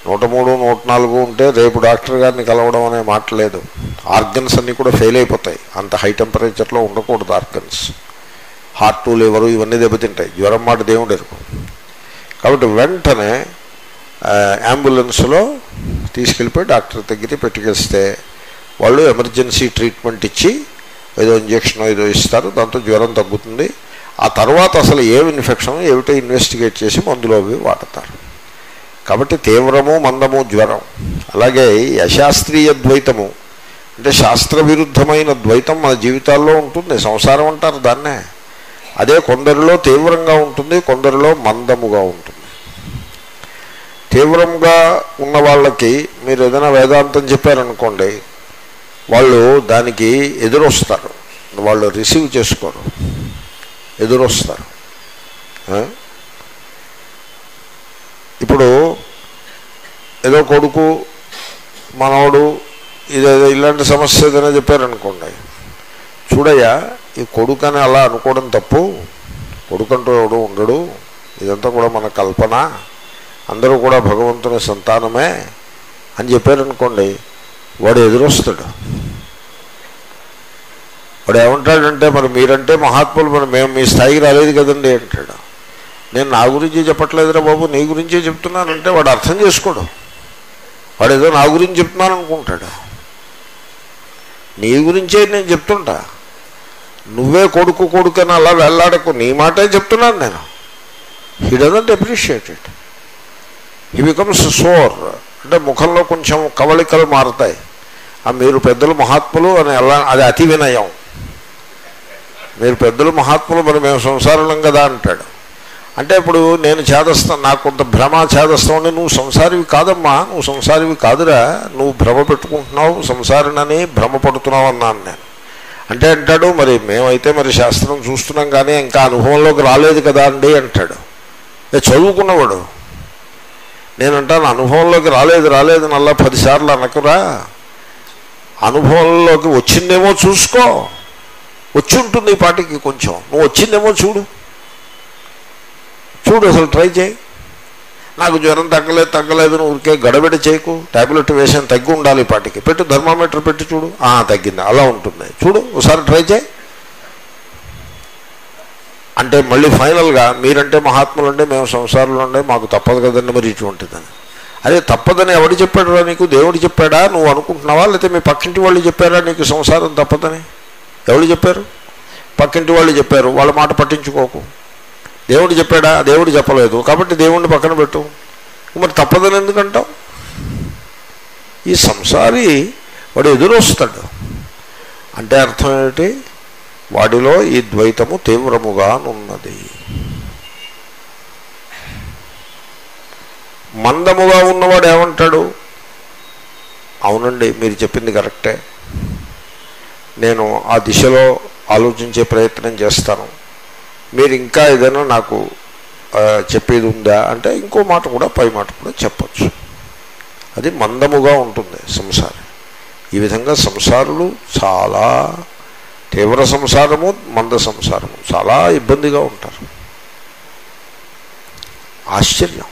నూట మూడు నూట నాలుగు ఉంటే రేపు డాక్టర్ గారిని కలవడం అనే మాట లేదు ఆర్గన్స్ అన్నీ కూడా ఫెయిల్ అయిపోతాయి అంత హై టెంపరేచర్లో ఉండకూడదు ఆర్గన్స్ హార్ట్ లివరు ఇవన్నీ దెబ్బతింటాయి జ్వరం మాట దేవుడు ఎరుకు కాబట్టి వెంటనే అంబులెన్స్లో తీసుకెళ్ళిపోయి డాక్టర్ దగ్గరికి పెట్టుకేస్తే వాళ్ళు ఎమర్జెన్సీ ట్రీట్మెంట్ ఇచ్చి ఏదో ఇంజక్షన్ ఏదో ఇస్తారు దాంతో జ్వరం తగ్గుతుంది ఆ తర్వాత అసలు ఏం ఇన్ఫెక్షన్ ఏమిటో ఇన్వెస్టిగేట్ చేసి మందులో అవి వాడతారు కాబట్టి తీవ్రము మందము జ్వరం అలాగే ఈ అశాస్త్రీయ ద్వైతము అంటే శాస్త్ర విరుద్ధమైన ద్వైతం మన జీవితాల్లో ఉంటుంది సంసారం అంటారు దాన్నే అదే కొందరిలో తీవ్రంగా ఉంటుంది కొందరిలో మందముగా ఉంటుంది తీవ్రంగా ఉన్న వాళ్ళకి మీరు ఏదైనా వేదాంతం చెప్పారనుకోండి వాళ్ళు దానికి ఎదురొస్తారు వాళ్ళు రిసీవ్ చేసుకోరు ఎదురొస్తారు ఆ? ఇప్పుడు ఏదో కొడుకు మనవడు ఇదేదో ఇలాంటి సమస్య ఏదైనా చెప్పారనుకోండి చూడయ్యా ఈ కొడుకు అని అలా అనుకోవడం తప్పు కొడుకంటూ ఎవడు ఉండడు ఇదంతా కూడా మన కల్పన అందరూ కూడా భగవంతుని సంతానమే అని చెప్పారనుకోండి వాడు ఎదురొస్తాడు వాడు ఏమంటాడంటే మరి మీరంటే మహాత్ములు మరి మేము మీ స్థాయికి రాలేదు కదండి అంటాడు నేను నా గురించి చెప్పట్లేదురా బాబు నీ గురించే చెప్తున్నానంటే వాడు అర్థం చేసుకోడు వాడు ఏదో నా గురించి చెప్తున్నాను అనుకుంటాడు నీ గురించే నేను చెప్తుంటా నువ్వే కొడుకు కొడుకని అలా వెళ్ళాడకు నీ మాటే చెప్తున్నాను నేను he doesn't appreciate it he becomes sour అంటే ముఖంలో కొంచెం కవళికలు మారుతాయి ఆ మీరు పెద్దలు మహాత్ములు అని అలా అది అతి వినయం మీరు పెద్దలు మహాత్ములు మరి మేము సంసారులం కదా అంటాడు అంటే ఇప్పుడు నేను చేదస్తాను నాకు కొంత భ్రమ చేదస్తాం అంటే నువ్వు సంసారివి కాదమ్మా నువ్వు సంసారివి కాదురా నువ్వు భ్రమ పెట్టుకుంటున్నావు సంసారినని భ్రమ పడుతున్నావు అన్నాను నేను అంటే అంటాడు మరి మేమైతే మరి శాస్త్రం చూస్తున్నాం కానీ ఇంకా అనుభవంలోకి రాలేదు కదా అండి అంటాడు ఏ చదువుకున్నవాడు నేనంటాను అనుభవంలోకి రాలేదు రాలేదు నల్లా పదిసార్లు అనకురా అనుభవంలోకి వచ్చిందేమో చూసుకో వచ్చి ఉంటుంది ఈ పాటికి కొంచెం నువ్వు వచ్చిందేమో చూడు చూడు అసలు ట్రై చేయి నాకు జ్వరం తగ్గలేదు తగ్గలేదు నువ్వు ఊరికే గడబిడ చేయకు టాబ్లెట్ వేసాను తగ్గి ఉండాలి ఈ పాటికి పెట్టు థర్మామీటర్ పెట్టి చూడు ఆ, తగ్గింది అలా ఉంటుంది చూడు ఒకసారి ట్రై చేయి అంటే మళ్ళీ ఫైనల్గా మీరంటే మహాత్ములు అంటే మేము సంసారంలో ఉండే మాకు తప్పదు కదండి మరి ఇటువంటిదని అదే తప్పదని ఎవడు చెప్పాడురా నీకు దేవుడు చెప్పాడా నువ్వు అనుకుంటున్నావా లేకపోతే మీ పక్కింటి వాళ్ళు చెప్పారా నీకు సంసారం తప్పదని ఎవరు చెప్పారు పక్కింటి వాళ్ళు చెప్పారు వాళ్ళ మాట పట్టించుకోకు దేవుడు చెప్పాడా దేవుడు చెప్పలేదు కాబట్టి దేవుడిని పక్కన పెట్టు మరి తప్పదని ఎందుకంటావు ఈ సంసారి వాడు ఎదురొస్తాడు అంటే అర్థం ఏమిటి వాడిలో ఈ ద్వైతము తీవ్రముగా ఉన్నది మందముగా ఉన్నవాడు ఏమంటాడు అవునండి మీరు చెప్పింది కరెక్టే నేను ఆ దిశలో ఆలోచించే ప్రయత్నం చేస్తాను మీరు ఇంకా ఏదైనా నాకు ఆ, చెప్పేది ఉందా అంటే ఇంకో మాట కూడా పై మాట కూడా చెప్పచ్చు అది మందముగా ఉంటుంది సంసారం ఈ విధంగా సంసారులు చాలా తీవ్ర సంసారము మంద సంసారము చాలా ఇబ్బందిగా ఉంటారు ఆశ్చర్యం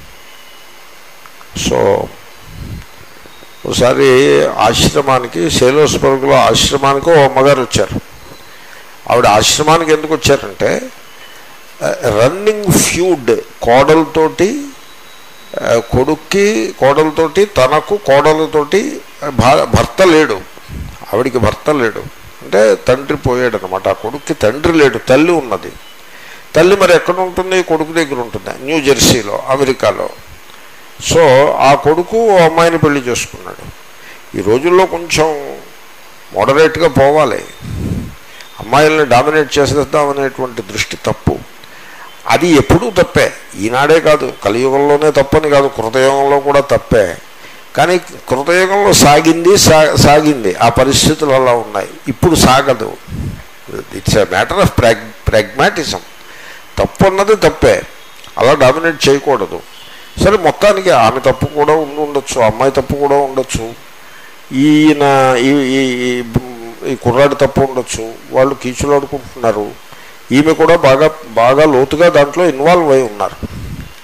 సో ఒకసారి ఆశ్రమానికి శైలోస్వర్గంలో ఆశ్రమానికి ఓ అమ్మగారు వచ్చారు ఆవిడ ఆశ్రమానికి ఎందుకు వచ్చారంటే రన్నింగ్ ఫ్యూడ్ కోడలతోటి ఆ, కొడుక్కి కోడలతోటి తనకు కోడలతోటి భా- భర్త లేడు ఆవిడికి భర్త లేడు అంటే తండ్రి పోయాడు అనమాట ఆ కొడుక్కి తండ్రి లేడు తల్లి ఉన్నది తల్లి మరి ఎక్కడ ఉంటుంది కొడుకు దగ్గర ఉంటుంది న్యూ జెర్సీలో అమెరికాలో సో ఆ కొడుకు ఓ అమ్మాయిని పెళ్లి చేసుకున్నాడు ఈ రోజుల్లో కొంచెం మోడరేట్గా పోవాలి అమ్మాయిల్ని డామినేట్ చేసేద్దాం అనేటువంటి దృష్టి తప్పు అది ఎప్పుడూ తప్పే ఈనాడే కాదు కలియుగంలోనే తప్పని కాదు కృతయుగంలో కూడా తప్పే కానీ కృతయుగంలో సాగింది సా సాగింది ఆ పరిస్థితులు అలా ఉన్నాయి ఇప్పుడు సాగదు ఇట్స్ ఎ మ్యాటర్ ఆఫ్ ప్రాగ్ ప్రాగ్మాటిజం తప్పు అన్నది తప్పే అలా డామినేట్ చేయకూడదు సరే మొత్తానికి ఆమె తప్పు కూడా ఉండి ఉండొచ్చు అమ్మాయి తప్పు కూడా ఉండొచ్చు ఈయన ఈ ఈ- ఈ- ఈ కుర్రాడి తప్పు ఉండొచ్చు వాళ్ళు కీచులాడుకుంటున్నారు ఈమె కూడా బాగా బాగా లోతుగా దాంట్లో ఇన్వాల్వ్ అయి ఉన్నారు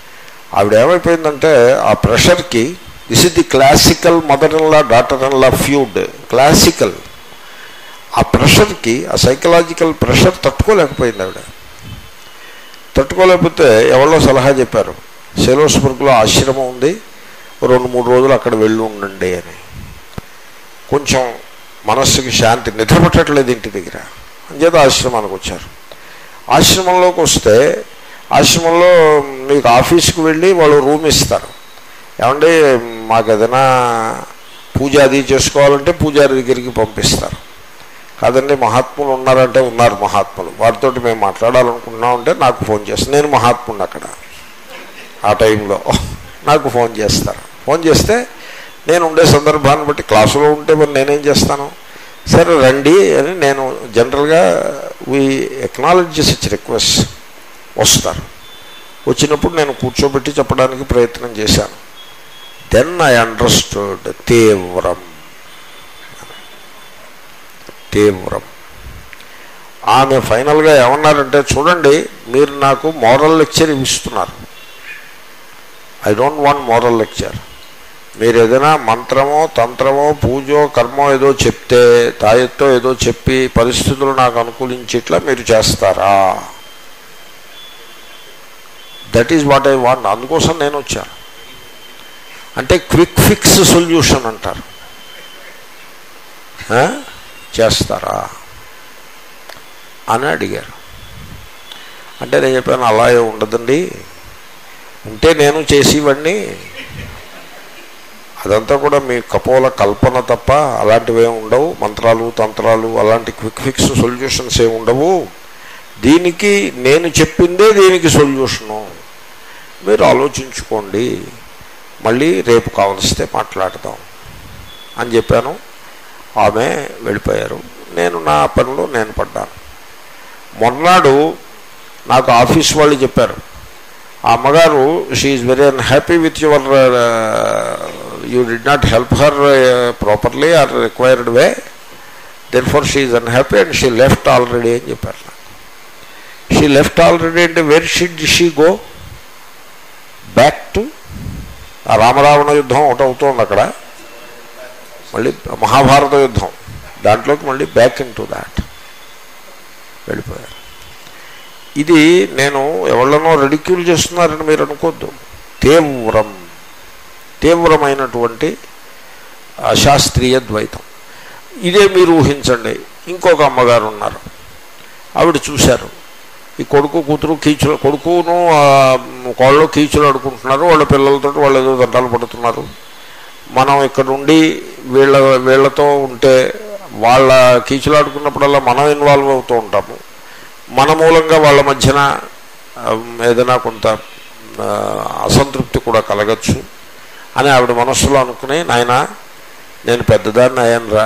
ఆవిడ ఏమైపోయిందంటే ఆ ప్రెషర్కి this is the classical mother in law daughter in law feud classical ఆ ప్రెషర్కి ఆ సైకలాజికల్ ప్రెషర్ తట్టుకోలేకపోయింది ఆవిడ తట్టుకోలేకపోతే ఎవరో సలహా చెప్పారు శైలోస్వర్గ్లో ఆశ్రమం ఉంది రెండు మూడు రోజులు అక్కడ వెళ్ళి ఉండండి అని కొంచెం మనస్సుకి శాంతి నిద్రపట్టట్లేదు ఇంటి దగ్గర అంచేత ఆశ్రమానికి వచ్చారు ఆశ్రమంలోకి వస్తే ఆశ్రమంలో మీకు ఆఫీస్కి వెళ్ళి వాళ్ళు రూమ్ ఇస్తారు ఏమంటే మాకు ఏదైనా పూజ అది చేసుకోవాలంటే పూజారి దగ్గరికి పంపిస్తారు కాదండి మహాత్ములు ఉన్నారంటే ఉన్నారు మహాత్ములు వారితో మేము మాట్లాడాలనుకుంటున్నామంటే నాకు ఫోన్ చేస్తాను నేను మహాత్ముని అక్కడ ఆ టైంలో నాకు ఫోన్ చేస్తారు ఫోన్ చేస్తే నేను ఉండే సందర్భాన్ని బట్టి క్లాసులో ఉంటే మరి నేనేం చేస్తాను సరే రండి అని నేను జనరల్గా వీ ఎక్నాలజీ సచ్ రిక్వెస్ట్ వస్తారు వచ్చినప్పుడు నేను కూర్చోబెట్టి చెప్పడానికి ప్రయత్నం చేశాను దెన్ ఐ అండర్స్టూడ్ తీవ్రం తీవ్రం ఆమె ఫైనల్గా ఏమన్నారంటే చూడండి మీరు నాకు మోరల్ లెక్చర్ ఇస్తున్నారు I don't want moral lecture మీరు ఏదైనా మంత్రమో తంత్రమో పూజో కర్మో ఏదో చెప్తే తాయెత్తో ఏదో చెప్పి పరిస్థితులు నాకు అనుకూలించేట్లా మీరు చేస్తారా that is what I want అందుకోసం నేను వచ్చాను అంటే క్విక్ ఫిక్స్ సొల్యూషన్ అంటారు ఆ? చేస్తారా అని అడిగారు అంటే నేను చెప్పాను అలా ఏం ఉండదండి ఉంటే నేను చేసేవాడిని అదంతా కూడా మీ కపోల కల్పన తప్ప అలాంటివి ఏమి ఉండవు మంత్రాలు తంత్రాలు అలాంటి క్విక్ ఫిక్స్ సొల్యూషన్స్ ఏమి ఉండవు దీనికి నేను చెప్పిందే దీనికి సొల్యూషను మీరు ఆలోచించుకోండి మళ్ళీ రేపు కావలిస్తే మాట్లాడదాం అని చెప్పాను ఆమె వెళ్ళిపోయారు నేను నా పనిలో నేను పడ్డాను మొన్నాడు నాకు ఆఫీస్ వాళ్ళు చెప్పారు ఆ అమ్మగారు she very unhappy with your you did not help her properly or required way then for she unhappy and she left already అని చెప్పారు నాకు షీ లెఫ్ట్ ఆల్రెడీ అంటే where she'd she go back to ఆ రామరావణ యుద్ధం ఒకటి అవుతోంది అక్కడ మళ్ళీ మహాభారత యుద్ధం దాంట్లోకి మళ్ళీ బ్యాక్ ఇన్ టు దాట్ వెళ్ళిపోయారు ఇది నేను ఎవళ్ళనో రెడిక్యూల్ చేస్తున్నారని మీరు అనుకోద్దు తీవ్రం తీవ్రమైనటువంటి శాస్త్రీయ ద్వైతం ఇదే మీరు ఊహించండి ఇంకొక అమ్మగారు ఉన్నారు ఆవిడ చూశారు ఈ కొడుకు కూతురు కీచులు కొడుకును ఆ, కోళ్ళు కీచులు ఆడుకుంటున్నారు వాళ్ళ పిల్లలతో వాళ్ళు ఏదో దండాలు పడుతున్నారు మనం ఇక్కడ ఉండి వీళ్ళ వీళ్ళతో ఉంటే వాళ్ళ కీచులు ఆడుకున్నప్పుడల్లా మనం ఇన్వాల్వ్ అవుతూ ఉంటాము మన మూలంగా వాళ్ళ మధ్యన ఆ, ఏదైనా కొంత ఆ, అసంతృప్తి కూడా కలగచ్చు అని ఆవిడ మనస్సులో అనుకుని నాయన నేను పెద్దదాన్ని అయ్యానురా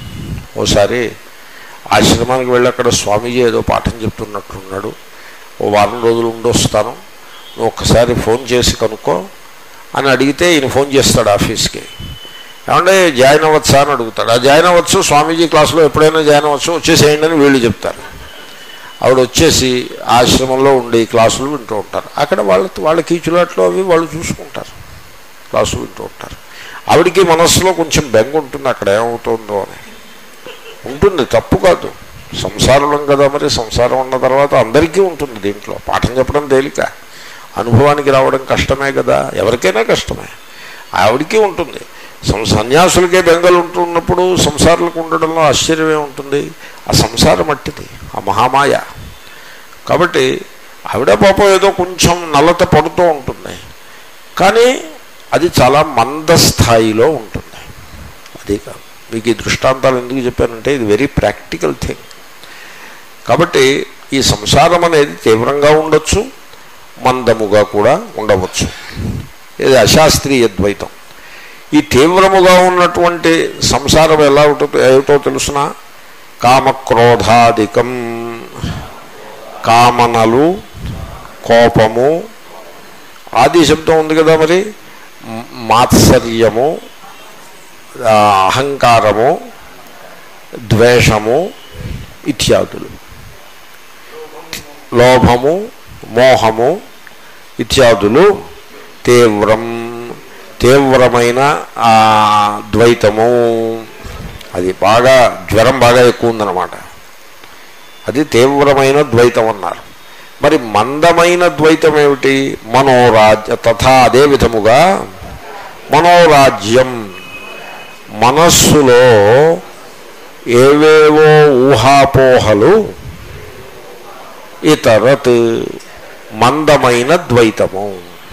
ఓసారి ఆశ్రమానికి వెళ్ళి అక్కడ స్వామీజీ ఏదో పాఠం చెప్తున్నట్లున్నాడు ఓ వారం రోజులు ఉండొస్తాను నువ్వు ఒక్కసారి ఫోన్ చేసి కనుక్కో అని అడిగితే ఈయన ఫోన్ చేస్తాడు ఆఫీస్కి ఏమంటే జాయిన్ అవ్వచ్చా అని అడుగుతాడు ఆ జాయిన్ అవ్వచ్చు స్వామీజీ క్లాసులో ఎప్పుడైనా జాయిన్ అవ్వచ్చు వచ్చేసేయండి అని వీళ్ళు చెప్తారు ఆవిడ వచ్చేసి ఆశ్రమంలో ఉండి క్లాసులు వింటూ ఉంటారు అక్కడ వాళ్ళ వాళ్ళ కీచులాట్లో అవి వాళ్ళు చూసుకుంటారు క్లాసులు వింటూ ఉంటారు ఆవిడికి మనస్సులో కొంచెం బెంగ ఉంటుంది అక్కడ ఏమవుతుందో అని ఉంటుంది తప్పు కాదు సంసారం కదా మరి సంసారం ఉన్న తర్వాత అందరికీ ఉంటుంది దీంట్లో పాఠం చెప్పడం తేలిక అనుభవానికి రావడం కష్టమే కదా ఎవరికైనా కష్టమే ఆవిడికి ఉంటుంది సం- సన్యాసులకే బెంగలు ఉంటున్నప్పుడు సంసారాలకు ఉండడంలో ఆశ్చర్యమే ఉంటుంది ఆ సంసారం మట్టిది ఆ మహామాయ కాబట్టి ఆవిడ పాపం ఏదో కొంచెం నల్లత పడుతూ ఉంటుంది కానీ అది చాలా మంద స్థాయిలో ఉంటుంది అది కాదు మీకు ఈ దృష్టాంతాలు ఎందుకు చెప్పానంటే ఇది వెరీ ప్రాక్టికల్ థింగ్ కాబట్టి ఈ సంసారం అనేది తీవ్రంగా ఉండొచ్చు మందముగా కూడా ఉండవచ్చు ఇది అశాస్త్రీయ ద్వైతం ఈ తీవ్రముగా ఉన్నటువంటి సంసారం ఎలా ఉంటుందో ఏమిటో తెలుసిన కామక్రోధాధికం కామనలు కోపము ఆది శబ్దం ఉంది కదా మరి మ- మాత్సర్యము ఆ, అహంకారము ద్వేషము ఇత్యాదులు లోభము మోహము ఇత్యాదులు తీవ్రం తీవ్రమైన ఆ ద్వైతము అది బాగా జ్వరం బాగా ఎక్కువ ఉందన్నమాట అది తీవ్రమైన ద్వైతం అన్నారు మరి మందమైన ద్వైతం ఏమిటి మనోరాజ్య తథా అదే విధముగా మనోరాజ్యం మనస్సులో ఏవేవో ఊహాపోహలు ఇతరత్ మందమైన ద్వైతము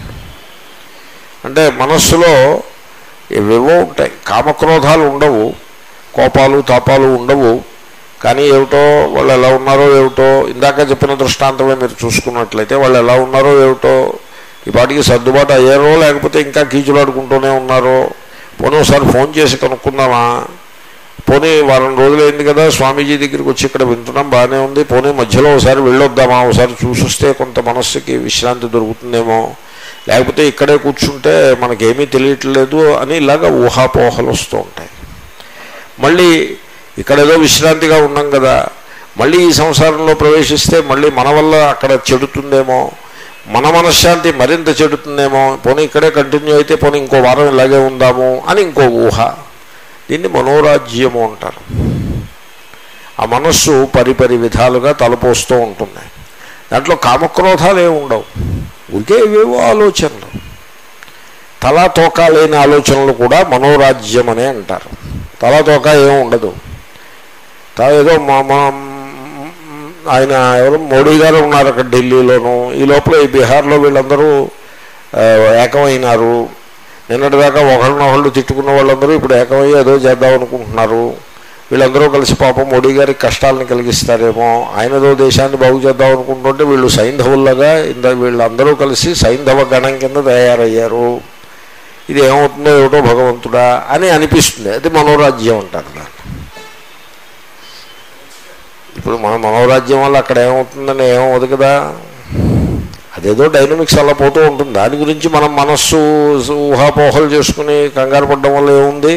అంటే మనస్సులో ఏవేవో ఉంటాయి కామక్రోధాలు ఉండవు కోపాలు తాపాలు ఉండవు కానీ ఏమిటో వాళ్ళు ఎలా ఉన్నారో ఏమిటో ఇందాక చెప్పిన దృష్టాంతమే మీరు చూసుకున్నట్లయితే వాళ్ళు ఎలా ఉన్నారో ఏమిటో ఈ పాటికి సర్దుబాటు అయ్యారో లేకపోతే ఇంకా కీచులాడుకుంటూనే ఉన్నారో పోనీ ఒకసారి ఫోన్ చేసి కనుక్కుందామా పోనీ వారం రోజులైంది కదా స్వామీజీ దగ్గరికి వచ్చి ఇక్కడ వింటున్నాం బాగానే ఉంది పోనీ మధ్యలో ఒకసారి వెళ్ళొద్దామా ఒకసారి చూసొస్తే కొంత మనస్సుకి విశ్రాంతి దొరుకుతుందేమో లేకపోతే ఇక్కడే కూర్చుంటే మనకేమీ తెలియట్లేదు అని ఇలాగ ఊహాపోహలు వస్తూ ఉంటాయి మళ్ళీ ఇక్కడ ఏదో విశ్రాంతిగా ఉన్నాం కదా మళ్ళీ ఈ సంసారంలో ప్రవేశిస్తే మళ్ళీ మన వల్ల అక్కడ చెడుతుందేమో మన మనశ్శాంతి మరింత చెడుతుందేమో పోనీ ఇక్కడే కంటిన్యూ అయితే పోనీ ఇంకో వారం ఇలాగే ఉందాము అని ఇంకో ఊహ దీన్ని మనోరాజ్యము అంటారు ఆ మనస్సు పరిపరి విధాలుగా తలపోస్తూ ఉంటుంది దాంట్లో కామక్రోధాలు ఏమి ఉండవు ఊరికే ఇవేవో ఆలోచనలు తలా తోక లేని ఆలోచనలు కూడా మనోరాజ్యం అనే అంటారు తలా తోక ఏమి ఉండదు తా- ఏదో మా మా ఆయన ఎవరు మోడీ గారు ఉన్నారు అక్కడ ఢిల్లీలోను ఈ లోపల ఈ బీహార్లో వీళ్ళందరూ ఆ, ఏకమైనారు నిన్నటిదాకా ఒకరినొకళ్ళు తిట్టుకున్న వాళ్ళందరూ ఇప్పుడు ఏకమయ్యి ఏదో చేద్దాం అనుకుంటున్నారు వీళ్ళందరూ కలిసి పాపం మోడీ గారికి కష్టాలను కలిగిస్తారేమో ఆయనదో దేశాన్ని బాగు చేద్దాం అనుకుంటుంటే వీళ్ళు సైంధవుల్లాగా ఇంత వీళ్ళందరూ కలిసి సైంధవ గణం కింద తయారయ్యారు ఇది ఏమవుతుందో ఏమిటో భగవంతుడా అని అనిపిస్తుంది అది మనోరాజ్యం అంటారు దాన్ని ఇప్పుడు మన మనోరాజ్యం వల్ల అక్కడ ఏమవుతుందని ఏమవుతుంది కదా అదేదో డైనమిక్స్ అలా పోతూ ఉంటుంది దాని గురించి మనం మనస్సు ఊహాపోహలు చేసుకుని కంగారు పడడం వల్ల ఏముంది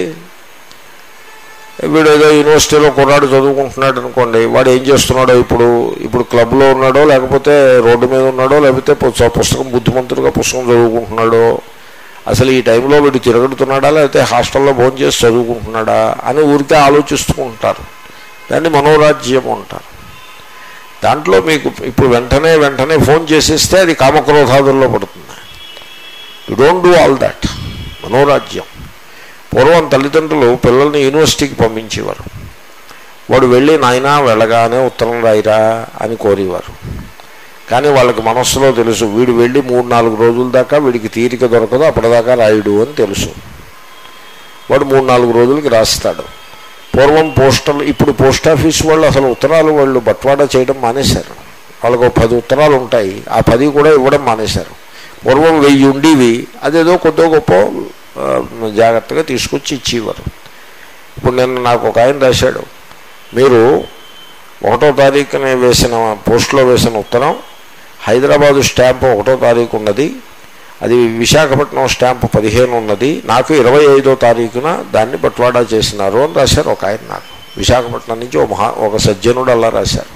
వీడు ఏదో యూనివర్సిటీలో కుర్రాడు చదువుకుంటున్నాడు అనుకోండి వాడు ఏం చేస్తున్నాడో ఇప్పుడు ఇప్పుడు క్లబ్లో ఉన్నాడో లేకపోతే రోడ్డు మీద ఉన్నాడో లేకపోతే పు- పుస్తకం బుద్ధిమంతుడుగా పుస్తకం చదువుకుంటున్నాడో అసలు ఈ టైంలో వీడు తిరగడుతున్నాడా లేకపోతే హాస్టల్లో భోజనం చేసి చదువుకుంటున్నాడా అని ఊరికే ఆలోచిస్తూ ఉంటారు దాన్ని మనోరాజ్యం అంటారు దాంట్లో మీకు ఇప్పుడు వెంటనే వెంటనే ఫోన్ చేసేస్తే అది కామక్రోధాదుల్లో పడుతుంది you don't do all that మనోరాజ్యం పూర్వం తల్లిదండ్రులు పిల్లల్ని యూనివర్సిటీకి పంపించేవారు వాడు వెళ్ళి నాయనా వెళ్ళగానే ఉత్తరం రాయిరా అని కోరేవారు కానీ వాళ్ళకి మనస్సులో తెలుసు వీడు వెళ్ళి మూడు నాలుగు రోజుల దాకా వీడికి తీరిక దొరకదు అప్పటిదాకా రాయుడు అని తెలుసు వాడు మూడు నాలుగు రోజులకి రాస్తాడు పూర్వం పోస్టల్ ఇప్పుడు పోస్ట్ ఆఫీస్ వాళ్ళు అసలు ఉత్తరాలు వాళ్ళు బట్వాడా చేయడం మానేశారు వాళ్ళకు ఒక పది ఉత్తరాలు ఉంటాయి ఆ పది కూడా ఇవ్వడం మానేశారు పూర్వం వెయ్యి ఉండేవి అదేదో కొద్దో గొప్ప ఆ, జాగ్రత్తగా తీసుకొచ్చి ఇచ్చేవారు ఇప్పుడు నేను నాకు ఒక ఆయన రాశాడు మీరు ఒకటో తారీఖున వేసిన పోస్టులో వేసిన ఉత్తరం హైదరాబాదు స్టాంపు ఒకటో తారీఖు ఉన్నది అది విశాఖపట్నం స్టాంపు పదిహేను ఉన్నది నాకు ఇరవై ఐదో తారీఖున దాన్ని బట్వాడా చేసినారు అని రాశారు ఒక ఆయన నాకు విశాఖపట్నం నుంచి ఒక మహా ఒక సజ్జనుడు అలా రాశారు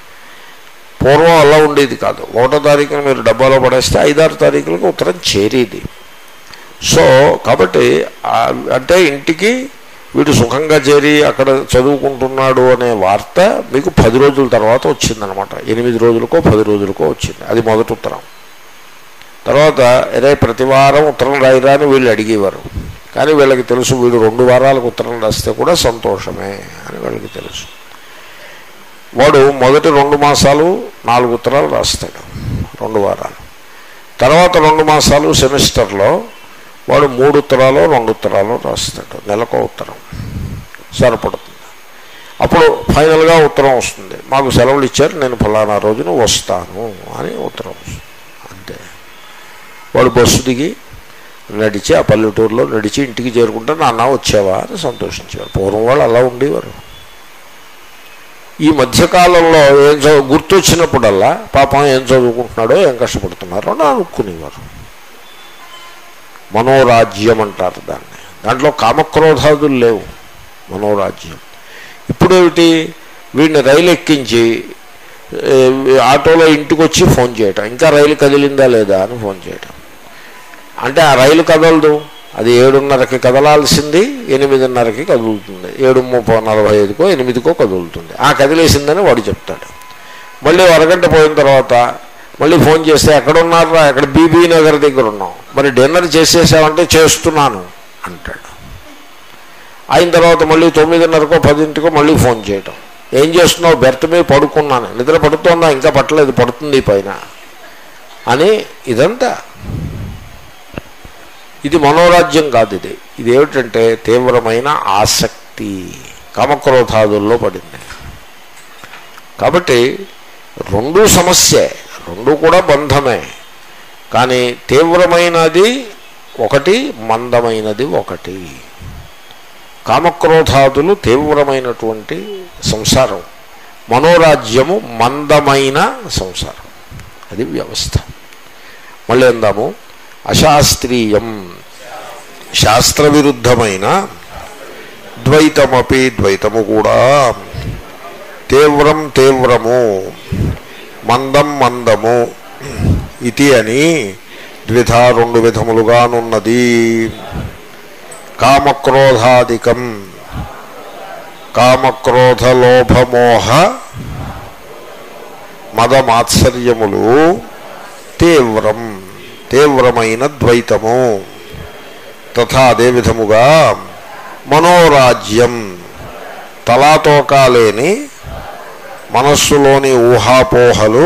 పూర్వం అలా ఉండేది కాదు ఒకటో తారీఖున మీరు డబ్బాలో పడేస్తే ఐదారు తారీఖులకు ఉత్తరం చేరేది సో కాబట్టి ఆ- అంటే ఇంటికి వీడు సుఖంగా చేరి అక్కడ చదువుకుంటున్నాడు అనే వార్త మీకు పది రోజుల తర్వాత వచ్చిందనమాట ఎనిమిది రోజులకో పది రోజులకో వచ్చింది అది మొదటి ఉత్తరం తర్వాత అదే ప్రతి వారం ఉత్తరం రాయిరా అని వీళ్ళు అడిగేవారు కానీ వీళ్ళకి తెలుసు వీడు రెండు వారాలకు ఉత్తరం రాస్తే కూడా సంతోషమే అని వీళ్ళకి తెలుసు వాడు మొదటి రెండు మాసాలు నాలుగు ఉత్తరాలు రాస్తాడు రెండు వారాలు తర్వాత రెండు మాసాలు సెమిస్టర్లో వాడు మూడు ఉత్తరాలు రెండు ఉత్తరాలు రాస్తాడు నెలకో ఉత్తరం సరిపడుతుంది అప్పుడు ఫైనల్గా ఉత్తరం వస్తుంది మాకు సెలవులు ఇచ్చారు నేను ఫలానా రోజున వస్తాను అని ఉత్తరం వస్తుంది అంతే వాడు బస్సు దిగి నడిచి ఆ పల్లెటూరులో నడిచి ఇంటికి చేరుకుంటే నాన్న వచ్చావా అని సంతోషించేవారు పూర్వం వాళ్ళు అలా ఉండేవారు ఈ మధ్యకాలంలో ఏం చదువు గుర్తొచ్చినప్పుడల్లా పాపం ఏం చదువుకుంటున్నాడో ఏం కష్టపడుతున్నారో అని అనుకునేవారు మనోరాజ్యం అంటారు దాన్ని దాంట్లో కామక్రోధాదులు లేవు మనోరాజ్యం ఇప్పుడేమిటి వీడిని రైలు ఎక్కించి ఏ, ఆటోలో ఇంటికి వచ్చి ఫోన్ చేయటం ఇంకా రైలు కదిలిందా లేదా అని ఫోన్ చేయటం అంటే ఆ రైలు కదలదు అది ఏడున్నరకి కదలాల్సింది ఎనిమిదిన్నరకి కదులుతుంది ఏడు ముప్పై నలభై ఐదుకో ఎనిమిదికో కదులుతుంది ఆ కదిలేసిందని వాడు చెప్తాడు మళ్ళీ ఓ అరగంట పోయిన తర్వాత మళ్ళీ ఫోన్ చేస్తే ఎక్కడ ఉన్నారా ఎక్కడ బీబీ నగర్ దగ్గర ఉన్నాం మరి డిన్నర్ చేసేసామంటే చేస్తున్నాను అంటాడు అయిన తర్వాత మళ్ళీ తొమ్మిదిన్నరకో పదింటికో మళ్ళీ ఫోన్ చేయటం ఏం చేస్తున్నావు బెర్త్ మీద పడుకున్నాను నిద్ర పడుతోందా ఇంకా పట్టలేదు పడుతుంది ఈ పైన అని ఇదంతా ఇది మనోరాజ్యం కాదు ఇది ఇది ఏమిటంటే తీవ్రమైన ఆసక్తి కామక్రోధాదుల్లో పడింది కాబట్టి రెండు సమస్యే రెండు కూడా బంధమే కానీ తీవ్రమైనది ఒకటి మందమైనది ఒకటి కామక్రోధాదులు తీవ్రమైనటువంటి సంసారం మనోరాజ్యము మందమైన సంసారం అది వ్యవస్థ మళ్ళీ అందాము అశాస్త్రీయం శాస్త్ర విరుద్ధమైన ద్వైతమపి ద్వైతము కూడా తీవ్రం తీవ్రము మందం మందము ఇది అని ద్విధ రెండు విధములుగానున్నది కామక్రోధాదికం కామక్రోధలోభమోహ మదమాత్సర్యములు తీవ్రం తీవ్రమైన ద్వైతము తథా అదే విధముగా మనోరాజ్యం తలాతోకాలేని మనస్సులోని ఊహాపోహలు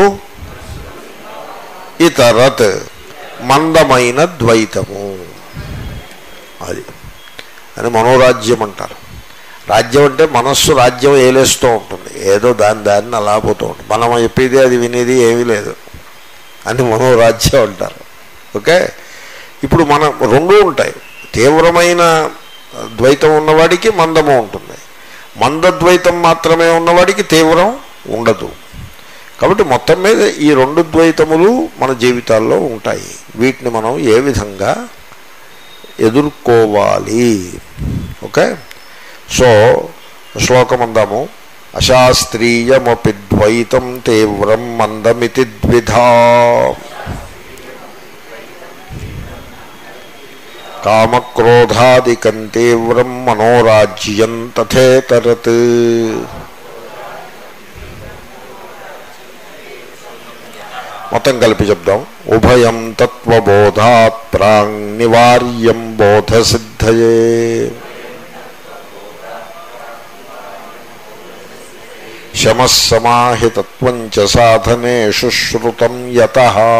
ఇతరత్ మందమైన ద్వైతము అది అని మనోరాజ్యం అంటారు రాజ్యం అంటే మనస్సు రాజ్యం ఏలేస్తూ ఉంటుంది ఏదో దాని దాన్ని అలా పోతూ ఉంటుంది మనం చెప్పేది అది వినేది ఏమీ లేదు అని మనోరాజ్యం అంటారు ఓకే ఇప్పుడు మనం రెండూ ఉంటాయి తీవ్రమైన ద్వైతం ఉన్నవాడికి మందము ఉంటుంది మందద్వైతం మాత్రమే ఉన్నవాడికి తీవ్రం ఉండదు కాబట్టి మొత్తం మీద ఈ రెండు ద్వైతములు మన జీవితాల్లో ఉంటాయి వీటిని మనం ఏ విధంగా ఎదుర్కోవాలి ఓకే సో శ్లోకం అందాము అశాస్త్రీయమపి ద్వైతం తీవ్రం మందమితి ద్విధా కామక్రోధాదికం తీవ్రం మనోరాజ్యం తథేతరత్ మొత్తం కలిపి చెప్దాం ఉభయం తత్వబోధాత్ ప్రాంగ్ నివార్యం బోధసిద్ధయే శమస్సమాహితత్వం చ సాధనేషు శ్రుతం యత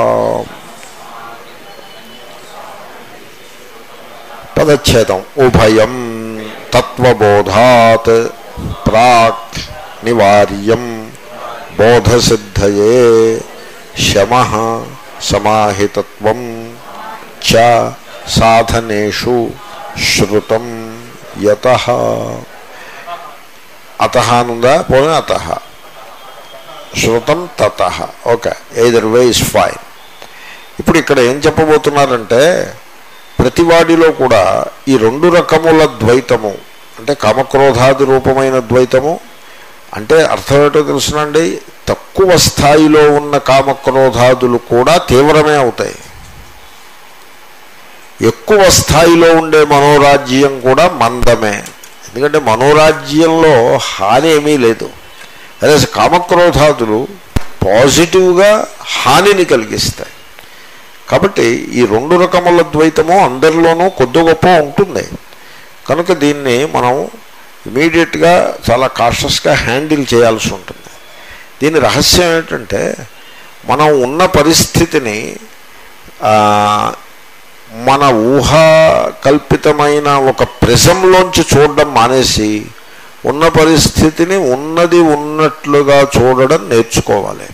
పదచ్ఛేదం ఉభయం తత్వబోధాత్ ప్రాక్ నివార్యం బోధసిద్ధయే శమ సమాహితత్వం చ సాధనేషు శ్రుతం యత అత అనుందా పోనీ అత శృతం తత okay either way is fine ఇప్పుడు ఇక్కడ ఏం చెప్పబోతున్నారంటే ప్రతివాడిలో కూడా ఈ రెండు రకముల ద్వైతము అంటే కామక్రోధాది రూపమైన ద్వైతము అంటే అర్థం ఏంటో తెలుసునండి తక్కువ స్థాయిలో ఉన్న కామక్రోధాదులు కూడా తీవ్రమే అవుతాయి ఎక్కువ స్థాయిలో ఉండే మనోరాజ్యం కూడా మందమే ఎందుకంటే మనోరాజ్యంలో హాని ఏమీ లేదు అదే కామక్రోధాదులు పాజిటివ్గా హానిని కలిగిస్తాయి కాబట్టి ఈ రెండు రకముల ద్వైతము అందరిలోనూ కొద్ది గొప్ప ఉంటుంది కనుక దీన్ని మనం ఇమీడియట్గా చాలా కాషస్గా హ్యాండిల్ చేయాల్సి ఉంటుంది దీని రహస్యం ఏంటంటే మనం ఉన్న పరిస్థితిని మన ఊహా కల్పితమైన ఒక ప్రిజంలోంచి చూడడం మానేసి ఉన్న పరిస్థితిని ఉన్నది ఉన్నట్లుగా చూడడం నేర్చుకోవాలి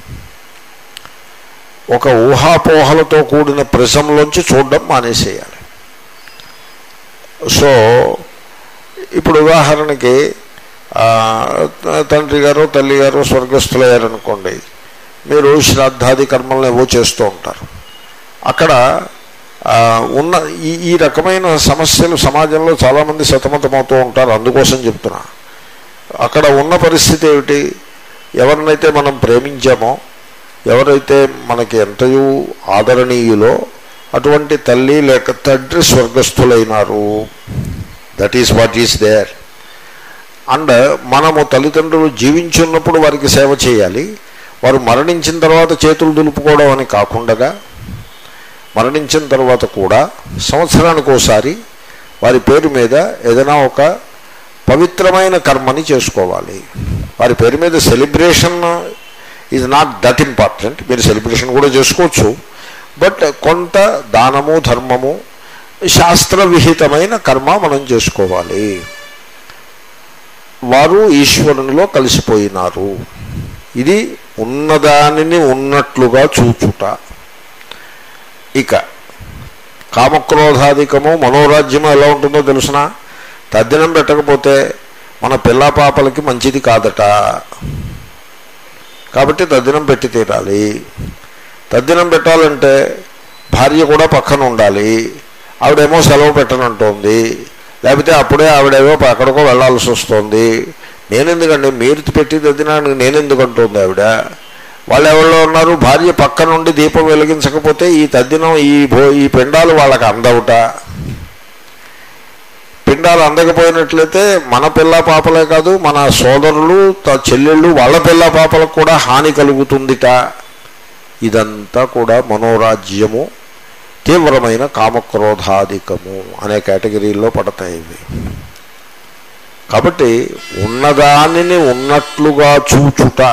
ఒక ఊహాపోహలతో కూడిన ప్రిజంలోంచి చూడడం మానేసేయాలి సో ఇప్పుడు ఉదాహరణకి తండ్రి గారు తల్లి గారు స్వర్గస్థులయ్యారనుకోండి మీరు శ్రాద్ధాది కర్మలను ఏవో చేస్తూ ఉంటారు అక్కడ ఉన్న ఈ ఈ రకమైన సమస్యలు సమాజంలో చాలామంది సతమతమవుతూ ఉంటారు అందుకోసం చెప్తున్నా అక్కడ ఉన్న పరిస్థితి ఏమిటి ఎవరినైతే మనం ప్రేమించామో ఎవరైతే మనకి ఎంతయూ ఆదరణీయులో అటువంటి తల్లి లేక తండ్రి స్వర్గస్థులైనారు that is what is there and మనము తల్లిదండ్రులు జీవించున్నప్పుడు వారికి సేవ చేయాలి వారు మరణించిన తర్వాత చేతులు దులుపుకోవడం అని కాకుండా మరణించిన తర్వాత కూడా సంవత్సరానికి ఒకసారి వారి పేరు మీద ఏదైనా ఒక పవిత్రమైన కర్మని చేసుకోవాలి వారి పేరు మీద celebration is not that important మీరు సెలబ్రేషన్ కూడా చేసుకోవచ్చు బట్ కొంత దానము ధర్మము శాస్త్ర విహితమైన కర్మ మనం చేసుకోవాలి వారు ఈశ్వరునిలో కలిసిపోయినారు ఇది ఉన్నదానిని ఉన్నట్లుగా చూచుట ఇక కామక్రోధాధికము మనోరాజ్యము ఎలా ఉంటుందో తెలుసిన తద్దినం పెట్టకపోతే మన పిల్ల పాపలకి మంచిది కాదట కాబట్టి తద్దినం పెట్టి తీరాలి తద్దినం పెట్టాలంటే భార్య కూడా పక్కన ఉండాలి ఆవిడేమో సెలవు పెట్టనంటోంది లేకపోతే అప్పుడే ఆవిడేమో ఎక్కడికో వెళ్ళాల్సి వస్తుంది నేనెందుకండి మీరు పెట్టి తద్దినానికి నేనెందుకు అంటుంది ఆవిడ వాళ్ళు ఎవరిలో ఉన్నారు భార్య పక్క నుండి దీపం వెలిగించకపోతే ఈ తద్దినం ఈ భో ఈ పిండాలు వాళ్ళకి అందవుట పిండాలు అందకపోయినట్లయితే మన పిల్ల పాపలే కాదు మన సోదరులు త- చెల్లెళ్ళు వాళ్ళ పిల్ల పాపలకు కూడా హాని కలుగుతుందిట ఇదంతా కూడా మనోరాజ్యము తీవ్రమైన కామక్రోధాధికము అనే కేటగిరీలో పడతాయి ఇవి కాబట్టి ఉన్నదానిని ఉన్నట్లుగా చూచుట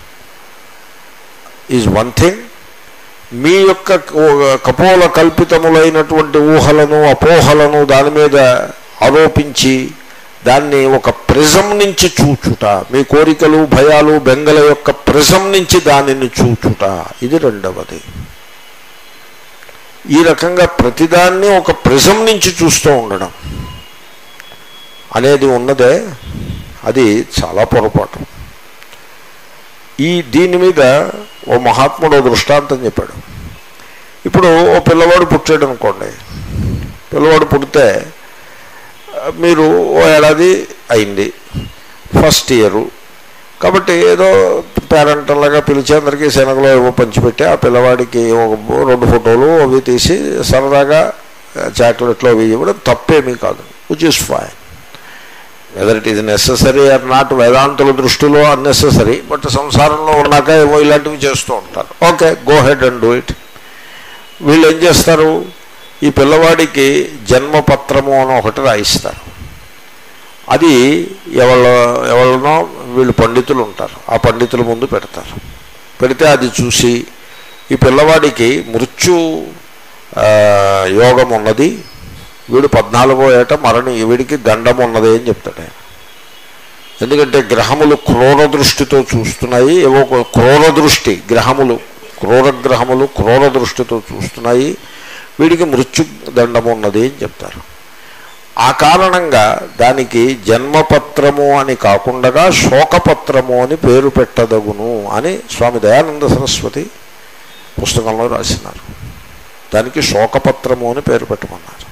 ఈజ్ వన్ థింగ్ మీ యొక్క కపోల కల్పితములైనటువంటి ఊహలను అపోహలను దాని మీద ఆరోపించి దాన్ని ఒక ప్రిజం నుంచి చూచుట మీ కోరికలు భయాలు బెంగల యొక్క ప్రిజం నుంచి దానిని చూచుట ఇది రెండవది ఈ రకంగా ప్రతిదాన్ని ఒక ప్రిజం నుంచి చూస్తూ ఉండడం అనేది ఉన్నదే అది చాలా పొరపాటు ఈ దీని మీద ఓ మహాత్ముడు ఓ దృష్టాంతం చెప్పాడు ఇప్పుడు ఓ పిల్లవాడు పుట్టాడు అనుకోండి పిల్లవాడు పుడితే ఆ, మీరు ఓ ఏడాది అయింది ఫస్ట్ ఇయరు కాబట్టి ఏదో పేరెంటల్లాగా పిలిచి అందరికీ శనగలో ఏవో పంచిపెట్టి ఆ పిల్లవాడికి ఒక రెండు ఫోటోలు అవి తీసి సరదాగా చాక్లెట్లు అవి ఇవ్వడం తప్పేమీ కాదు which is fine whether it is necessary or not వేదాంతుల దృష్టిలో అన్నెసెసరీ బట్ సంసారంలో ఉన్నాక ఏవో ఇలాంటివి చేస్తూ ఉంటారు okay go ahead and do it వీళ్ళు ఏం చేస్తారు ఈ పిల్లవాడికి జన్మపత్రము అని ఒకటి రాయిస్తారు అది ఎవళ్ళ ఎవరినో వీళ్ళు పండితులు ఉంటారు ఆ పండితుల ముందు పెడతారు పెడితే అది చూసి ఈ పిల్లవాడికి మృత్యు ఆ, యోగం ఉన్నది వీడు పద్నాలుగో ఏట మరణి వీడికి గండం ఉన్నది అని చెప్తాడు ఆయన ఎందుకంటే గ్రహములు క్రూర దృష్టితో చూస్తున్నాయి ఏవో ఒక క్రూర దృష్టి గ్రహములు క్రూర గ్రహములు క్రూర దృష్టితో చూస్తున్నాయి వీడికి మృత్యు దండము ఉన్నది అని చెప్తారు ఆ కారణంగా దానికి జన్మపత్రము అని కాకుండా శోకపత్రము అని పేరు పెట్టదగును అని స్వామి దయానంద సరస్వతి పుస్తకంలో రాసినారు దానికి శోకపత్రము అని పేరు పెట్టమన్నారు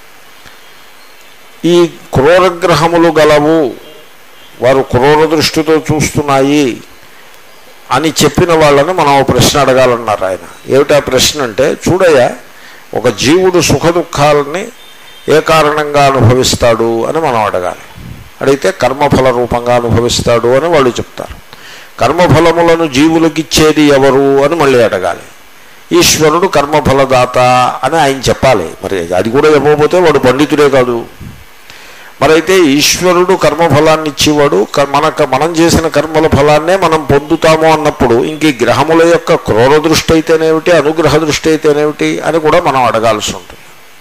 ఈ క్రూరగ్రహములు గలవు వారు క్రూర దృష్టితో చూస్తున్నాయి అని చెప్పిన వాళ్ళని మనం ఓ ప్రశ్న అడగాలన్నారు ఆయన ఏమిటా ప్రశ్న అంటే చూడయ్యా ఒక జీవుడు సుఖ దుఃఖాలని ఏ కారణంగా అనుభవిస్తాడు అని మనం అడగాలి అడిగితే కర్మఫల రూపంగా అనుభవిస్తాడు అని వాళ్ళు చెప్తారు కర్మఫలములను జీవులకు ఇచ్చేది ఎవరు అని మళ్ళీ అడగాలి ఈశ్వరుడు కర్మఫలదాత అని ఆయన చెప్పాలి మరి అది కూడా చెప్పకపోతే వాడు పండితుడే కాదు మరైతే ఈశ్వరుడు కర్మఫలాన్ని ఇచ్చేవాడు క- మనక మనం చేసిన కర్మల ఫలాన్నే మనం పొందుతాము అన్నప్పుడు ఇంక ఈ గ్రహముల యొక్క క్రూర దృష్టి అయితేనేమిటి అనుగ్రహ దృష్టి అయితేనేమిటి అని కూడా మనం అడగాల్సి ఉంటుంది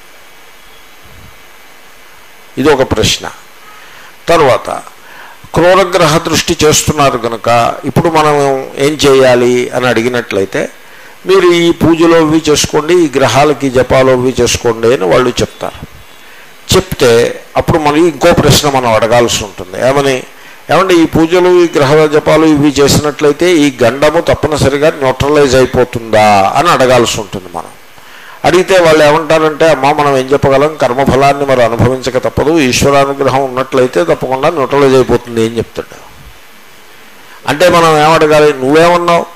ఇది ఒక ప్రశ్న తర్వాత క్రూరగ్రహ దృష్టి చేస్తున్నారు కనుక ఇప్పుడు మనం ఏం చేయాలి అని అడిగినట్లయితే మీరు ఈ పూజలు అవి చేసుకోండి ఈ గ్రహాలకి జపాలు అవి చేసుకోండి అని వాళ్ళు చెప్తారు చెప్తే అప్పుడు మళ్ళీ ఇంకో ప్రశ్న మనం అడగాల్సి ఉంటుంది ఏమని ఏమంటే ఈ పూజలు ఈ గ్రహ జపాలు ఇవి చేసినట్లయితే ఈ గండము తప్పనిసరిగా న్యూట్రలైజ్ అయిపోతుందా అని అడగాల్సి ఉంటుంది మనం అడిగితే వాళ్ళు ఏమంటారంటే అమ్మా మనం ఏం చెప్పగలం కర్మఫలాన్ని మరి అనుభవించక తప్పదు ఈశ్వరానుగ్రహం ఉన్నట్లయితే తప్పకుండా న్యూట్రలైజ్ అయిపోతుంది ఏం చెప్తాడు అంటే మనం ఏమడగాలి నువ్వేమన్నావు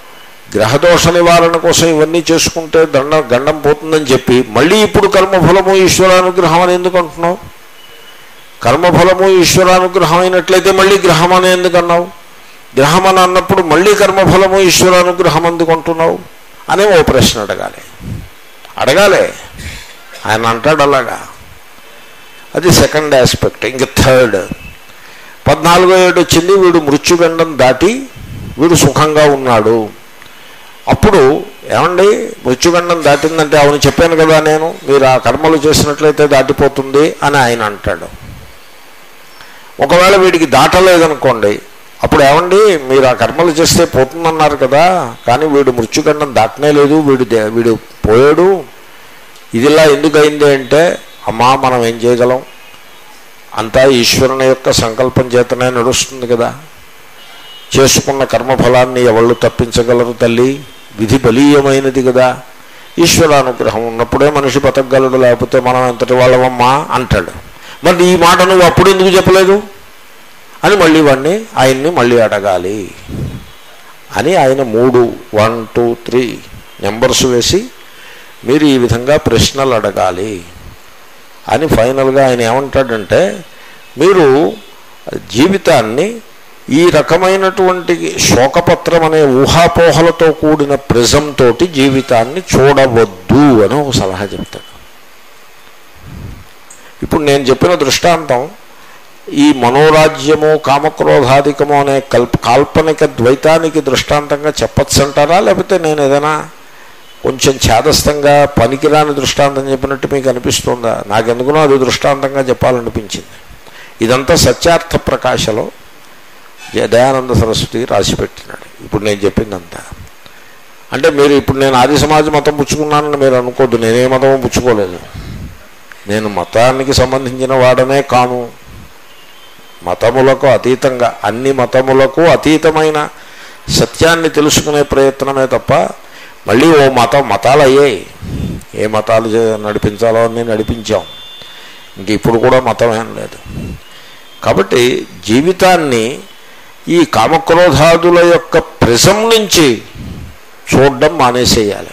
గ్రహదోష నివారణ కోసం ఇవన్నీ చేసుకుంటే దండ గండం పోతుందని చెప్పి మళ్ళీ ఇప్పుడు కర్మఫలము ఈశ్వరానుగ్రహం అని ఎందుకు అంటున్నావు కర్మఫలము ఈశ్వరానుగ్రహం అయినట్లయితే మళ్ళీ గ్రహం అని ఎందుకు అన్నావు గ్రహం అని అన్నప్పుడు మళ్ళీ కర్మఫలము ఈశ్వరానుగ్రహం ఎందుకు అంటున్నావు అని ఓ ప్రశ్న అడగాలి అడగాలి ఆయన అంటాడు అలాగా అది సెకండ్ ఆస్పెక్ట్ ఇంక థర్డ్ పద్నాలుగో ఏడు వచ్చింది వీడు మృత్యుగండం దాటి వీడు సుఖంగా ఉన్నాడు అప్పుడు ఏమండి మృత్యుగండం దాటిందంటే అవును చెప్పాను కదా నేను మీరు ఆ కర్మలు చేసినట్లయితే దాటిపోతుంది అని ఆయన అంటాడు ఒకవేళ వీడికి దాటలేదనుకోండి అప్పుడు ఏమండి మీరు ఆ కర్మలు చేస్తే పోతుందన్నారు కదా కానీ వీడు మృత్యుగండం దాటనే లేదు వీడు దే- వీడు పోయాడు ఇదిలా ఎందుకు అయింది అంటే అమ్మా మనం ఏం చేయగలం అంతా ఈశ్వరుని యొక్క సంకల్పం చేతనే నడుస్తుంది కదా చేసుకున్న కర్మఫలాన్ని ఎవళ్ళు తప్పించగలరు తల్లి విధి బలీయమైనది కదా ఈశ్వరానుగ్రహం ఉన్నప్పుడే మనిషి బతకగలడు లేకపోతే మనం ఎంతటి వాళ్ళమమ్మా అంటాడు మరి ఈ మాట నువ్వు అప్పుడు ఎందుకు చెప్పలేదు అని మళ్ళీ వాడిని ఆయన్ని మళ్ళీ అడగాలి అని ఆయన మూడు వన్ టూ త్రీ నెంబర్స్ వేసి మీరు ఈ విధంగా ప్రశ్నలు అడగాలి అని ఫైనల్గా ఆయన ఏమంటాడంటే మీరు జీవితాన్ని ఈ రకమైనటువంటి శోకపత్రం అనే ఊహాపోహలతో కూడిన ప్రిజం తోటి జీవితాన్ని చూడవద్దు అని ఒక సలహా చెప్తాడు ఇప్పుడు నేను చెప్పిన దృష్టాంతం ఈ మనోరాజ్యము కామక్రోధాధికము అనే కల్ప కాల్పనిక ద్వైతానికి దృష్టాంతంగా చెప్పచ్చు అంటారా లేకపోతే నేను ఏదైనా కొంచెం ఛేదస్థంగా పనికిరాని దృష్టాంతం చెప్పినట్టు మీకు అనిపిస్తుందా నాకెందుకునో అది దృష్టాంతంగా చెప్పాలనిపించింది ఇదంతా సత్యార్థ ప్రకాశలో జయ- దయానంద సరస్వతి రాసిపెట్టినాడు ఇప్పుడు నేను చెప్పిందంతా అంటే మీరు ఇప్పుడు నేను ఆది సమాజ మతం పుచ్చుకున్నానని మీరు అనుకోద్దు నేనే మతం పుచ్చుకోలేదు నేను మతానికి సంబంధించిన వాడనే కాను మతములకు అతీతంగా అన్ని మతములకు అతీతమైన సత్యాన్ని తెలుసుకునే ప్రయత్నమే తప్ప మళ్ళీ ఓ మతం మతాలు అయ్యాయి ఏ మతాలు చే- నడిపించాలో అని నడిపించాం ఇంక ఇప్పుడు కూడా మతం ఏం లేదు కాబట్టి జీవితాన్ని ఈ కామక్రోధాదుల యొక్క ప్రిజం నుంచి చూడడం మానేసేయాలి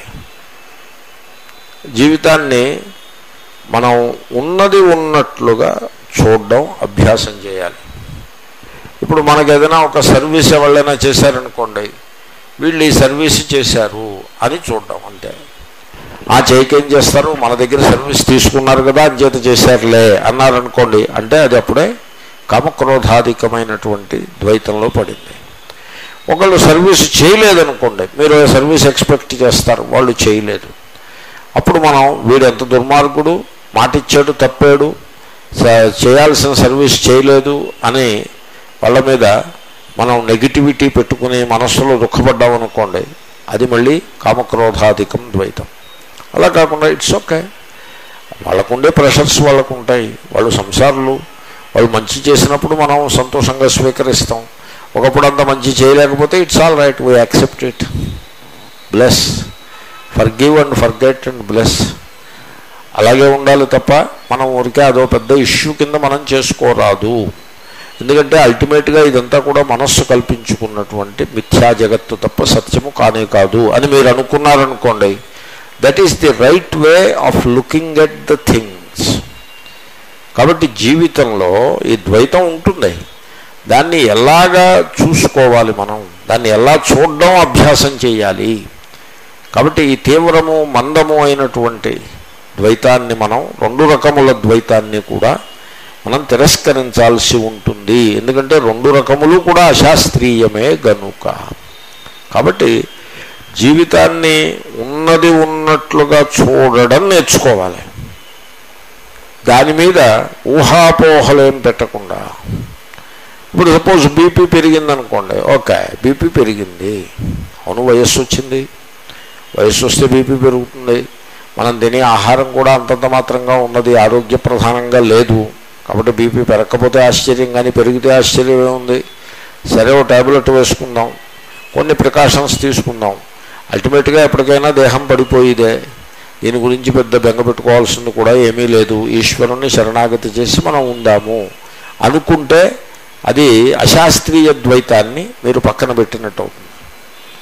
జీవితాన్ని మనం ఉన్నది ఉన్నట్లుగా చూడడం అభ్యాసం చేయాలి ఇప్పుడు మనకు ఏదైనా ఒక సర్వీస్ ఎవరైనా చేశారనుకోండి వీళ్ళు ఈ సర్వీస్ చేశారు అని చూడడం అంతే ఆ చేయకేం చేస్తారు మన దగ్గర సర్వీస్ తీసుకున్నారు కదా అంచేత చేశారులే అన్నారనుకోండి అంటే అది అప్పుడే కామక్రోధాధికమైనటువంటి ద్వైతంలో పడింది ఒకళ్ళు సర్వీస్ చేయలేదనుకోండి మీరు సర్వీస్ ఎక్స్పెక్ట్ చేస్తారు వాళ్ళు చేయలేదు అప్పుడు మనం వీడు ఎంత దుర్మార్గుడు మాటిచ్చాడు తప్పాడు స- చేయాల్సిన సర్వీస్ చేయలేదు అని వాళ్ళ మీద మనం నెగిటివిటీ పెట్టుకుని మనస్సులో దుఃఖపడ్డాం అనుకోండి అది మళ్ళీ కామక్రోధాధికం ద్వైతం అలా కాకుండా ఇట్స్ ఓకే వాళ్ళకుండే ప్రెషర్స్ వాళ్ళకు ఉంటాయి వాళ్ళు సంసారులు వాళ్ళు మంచి చేసినప్పుడు మనం సంతోషంగా స్వీకరిస్తాం ఒకప్పుడు అంత మంచి చేయలేకపోతే it's all right we accept it bless forgive and forget and bless అలాగే ఉండాలి తప్ప మనం ఊరికే అదో పెద్ద ఇష్యూ కింద మనం చేసుకోరాదు ఎందుకంటే అల్టిమేట్గా ఇదంతా కూడా మనస్సు కల్పించుకున్నటువంటి మిథ్యా జగత్తు తప్ప సత్యము కానే కాదు అని మీరు అనుకున్నారనుకోండి that is the right way of looking at the things కాబట్టి జీవితంలో ఈ ద్వైతం ఉంటుంది దాన్ని ఎలాగా చూసుకోవాలి మనం దాన్ని ఎలా చూడడం అభ్యాసం చేయాలి కాబట్టి ఈ తీవ్రము మందము అయినటువంటి ద్వైతాన్ని మనం రెండు రకముల ద్వైతాన్ని కూడా మనం తిరస్కరించాల్సి ఉంటుంది ఎందుకంటే రెండు రకములు కూడా అశాస్త్రీయమే గనుక కాబట్టి జీవితాన్ని ఉన్నది ఉన్నట్లుగా చూడడం నేర్చుకోవాలి దాని మీద ఊహాపోహలేం పెట్టకుండా ఇప్పుడు సపోజ్ బీపీ పెరిగిందనుకోండి ఓకే బీపీ పెరిగింది అవును వయస్సు వచ్చింది వయస్సు వస్తే బీపీ పెరుగుతుంది మనం తినే ఆహారం కూడా అంతంత మాత్రంగా ఉన్నది ఆరోగ్య ప్రధానంగా లేదు కాబట్టి బీపీ పెరగకపోతే ఆశ్చర్యం కానీ పెరిగితే ఆశ్చర్యమే ఉంది సరే ఓ ట్యాబ్లెట్ వేసుకుందాం కొన్ని ప్రికాషన్స్ తీసుకుందాం అల్టిమేట్గా ఎప్పటికైనా దేహం పడిపోయిదే దీని గురించి పెద్ద బెంగ పెట్టుకోవాల్సింది కూడా ఏమీ లేదు ఈశ్వరుణ్ణి శరణాగతి చేసి మనం ఉందాము అనుకుంటే అది అశాస్త్రీయ ద్వైతాన్ని మీరు పక్కన పెట్టినట్టు అవుతుంది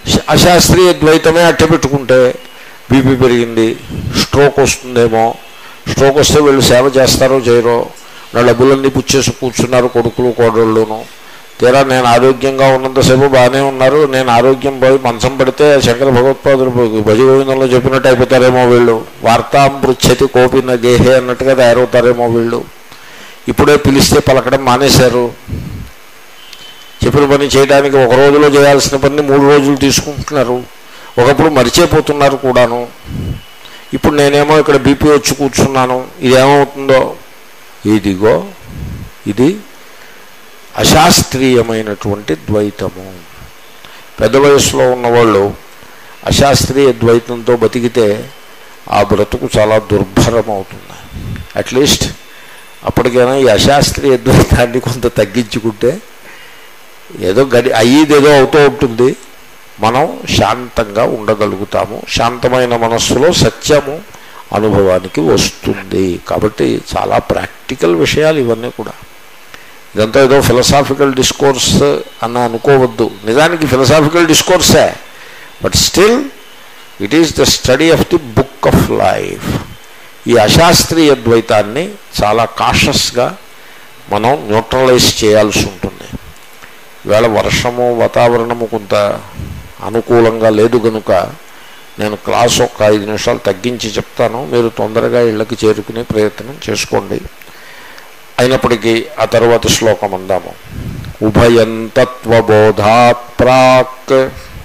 శ- అశాస్త్రీయ ద్వైతమే అట్టే పెట్టుకుంటే బీపీ పెరిగింది స్ట్రోక్ వస్తుందేమో స్ట్రోక్ వస్తే వీళ్ళు సేవ చేస్తారో చేయరో నా డబ్బులన్నీ పుచ్చేసి కూర్చున్నారు కొడుకులు కోడళ్ళును తీరా నేను ఆరోగ్యంగా ఉన్నంతసేపు బాగానే ఉన్నారు నేను ఆరోగ్యం పోయి మంచం పడితే శంకర భగవత్పాదులు భజ గోవిందంలో చెప్పినట్టు అయిపోతారేమో వీళ్ళు వార్తాంపృచ్చతి కోపిన గేహే అన్నట్టుగా తయారవుతారేమో వీళ్ళు ఇప్పుడే పిలిస్తే పలకడం మానేశారు చెప్పిన పని చేయడానికి ఒక రోజులో చేయాల్సిన పని మూడు రోజులు తీసుకుంటున్నారు ఒకప్పుడు మరిచిపోతున్నారు కూడాను ఇప్పుడు నేనేమో ఇక్కడ బీపీ వచ్చి కూర్చున్నాను ఇదేమవుతుందో ఇదిగో ఇది అశాస్త్రీయమైనటువంటి ద్వైతము పెద్ద వయసులో ఉన్నవాళ్ళు అశాస్త్రీయ ద్వైతంతో బతికితే ఆ బ్రతుకు చాలా దుర్భరం అవుతుంది అట్లీస్ట్ అప్పటికైనా ఈ అశాస్త్రీయ ద్వైతాన్ని కొంత తగ్గించుకుంటే ఏదో గడి అయ్యేది ఏదో అవుతూ ఉంటుంది మనం శాంతంగా ఉండగలుగుతాము శాంతమైన మనస్సులో సత్యము అనుభవానికి వస్తుంది కాబట్టి చాలా ప్రాక్టికల్ విషయాలు ఇవన్నీ కూడా ఇదంతా ఏదో ఫిలసాఫికల్ డిస్కోర్స్ అని అనుకోవద్దు నిజానికి ఫిలసాఫికల్ డిస్కోర్సే but still it is the study of the book of life ఈ అశాస్త్రీయ ద్వైతాన్ని చాలా కాషస్గా మనం న్యూట్రలైజ్ చేయాల్సి ఉంటుంది ఇవాళ వర్షము వాతావరణము కొంత అనుకూలంగా లేదు కనుక నేను క్లాస్ ఒక ఐదు నిమిషాలు తగ్గించి చెప్తాను మీరు తొందరగా ఇళ్ళకి చేరుకునే ప్రయత్నం చేసుకోండి అయినప్పటికీ ఆ తర్వాత శ్లోకం అందాము ఉభయం తత్వబోధాత్ ప్రాక్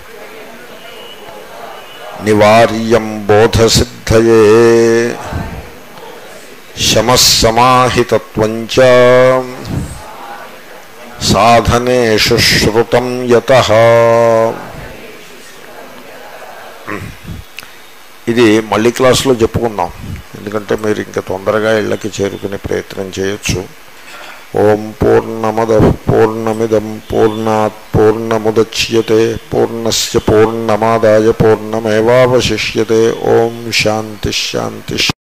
నివార్యం బోధసిద్ధయే శమస్సమాహితత్వంచ సాధనేషు శ్రుతం యత ఇది మళ్ళీ క్లాసులో చెప్పుకుందాం ఎందుకంటే మీరు ఇంకా తొందరగా ఇళ్ళకి చేరుకునే ప్రయత్నం చేయొచ్చు ఓం పూర్ణమద పూర్ణమిదం పూర్ణాత్ పూర్ణముద్యతే పూర్ణస్ పూర్ణమాదాయ పూర్ణమేవాశిష్యతే ఓం శాంతి శాంతి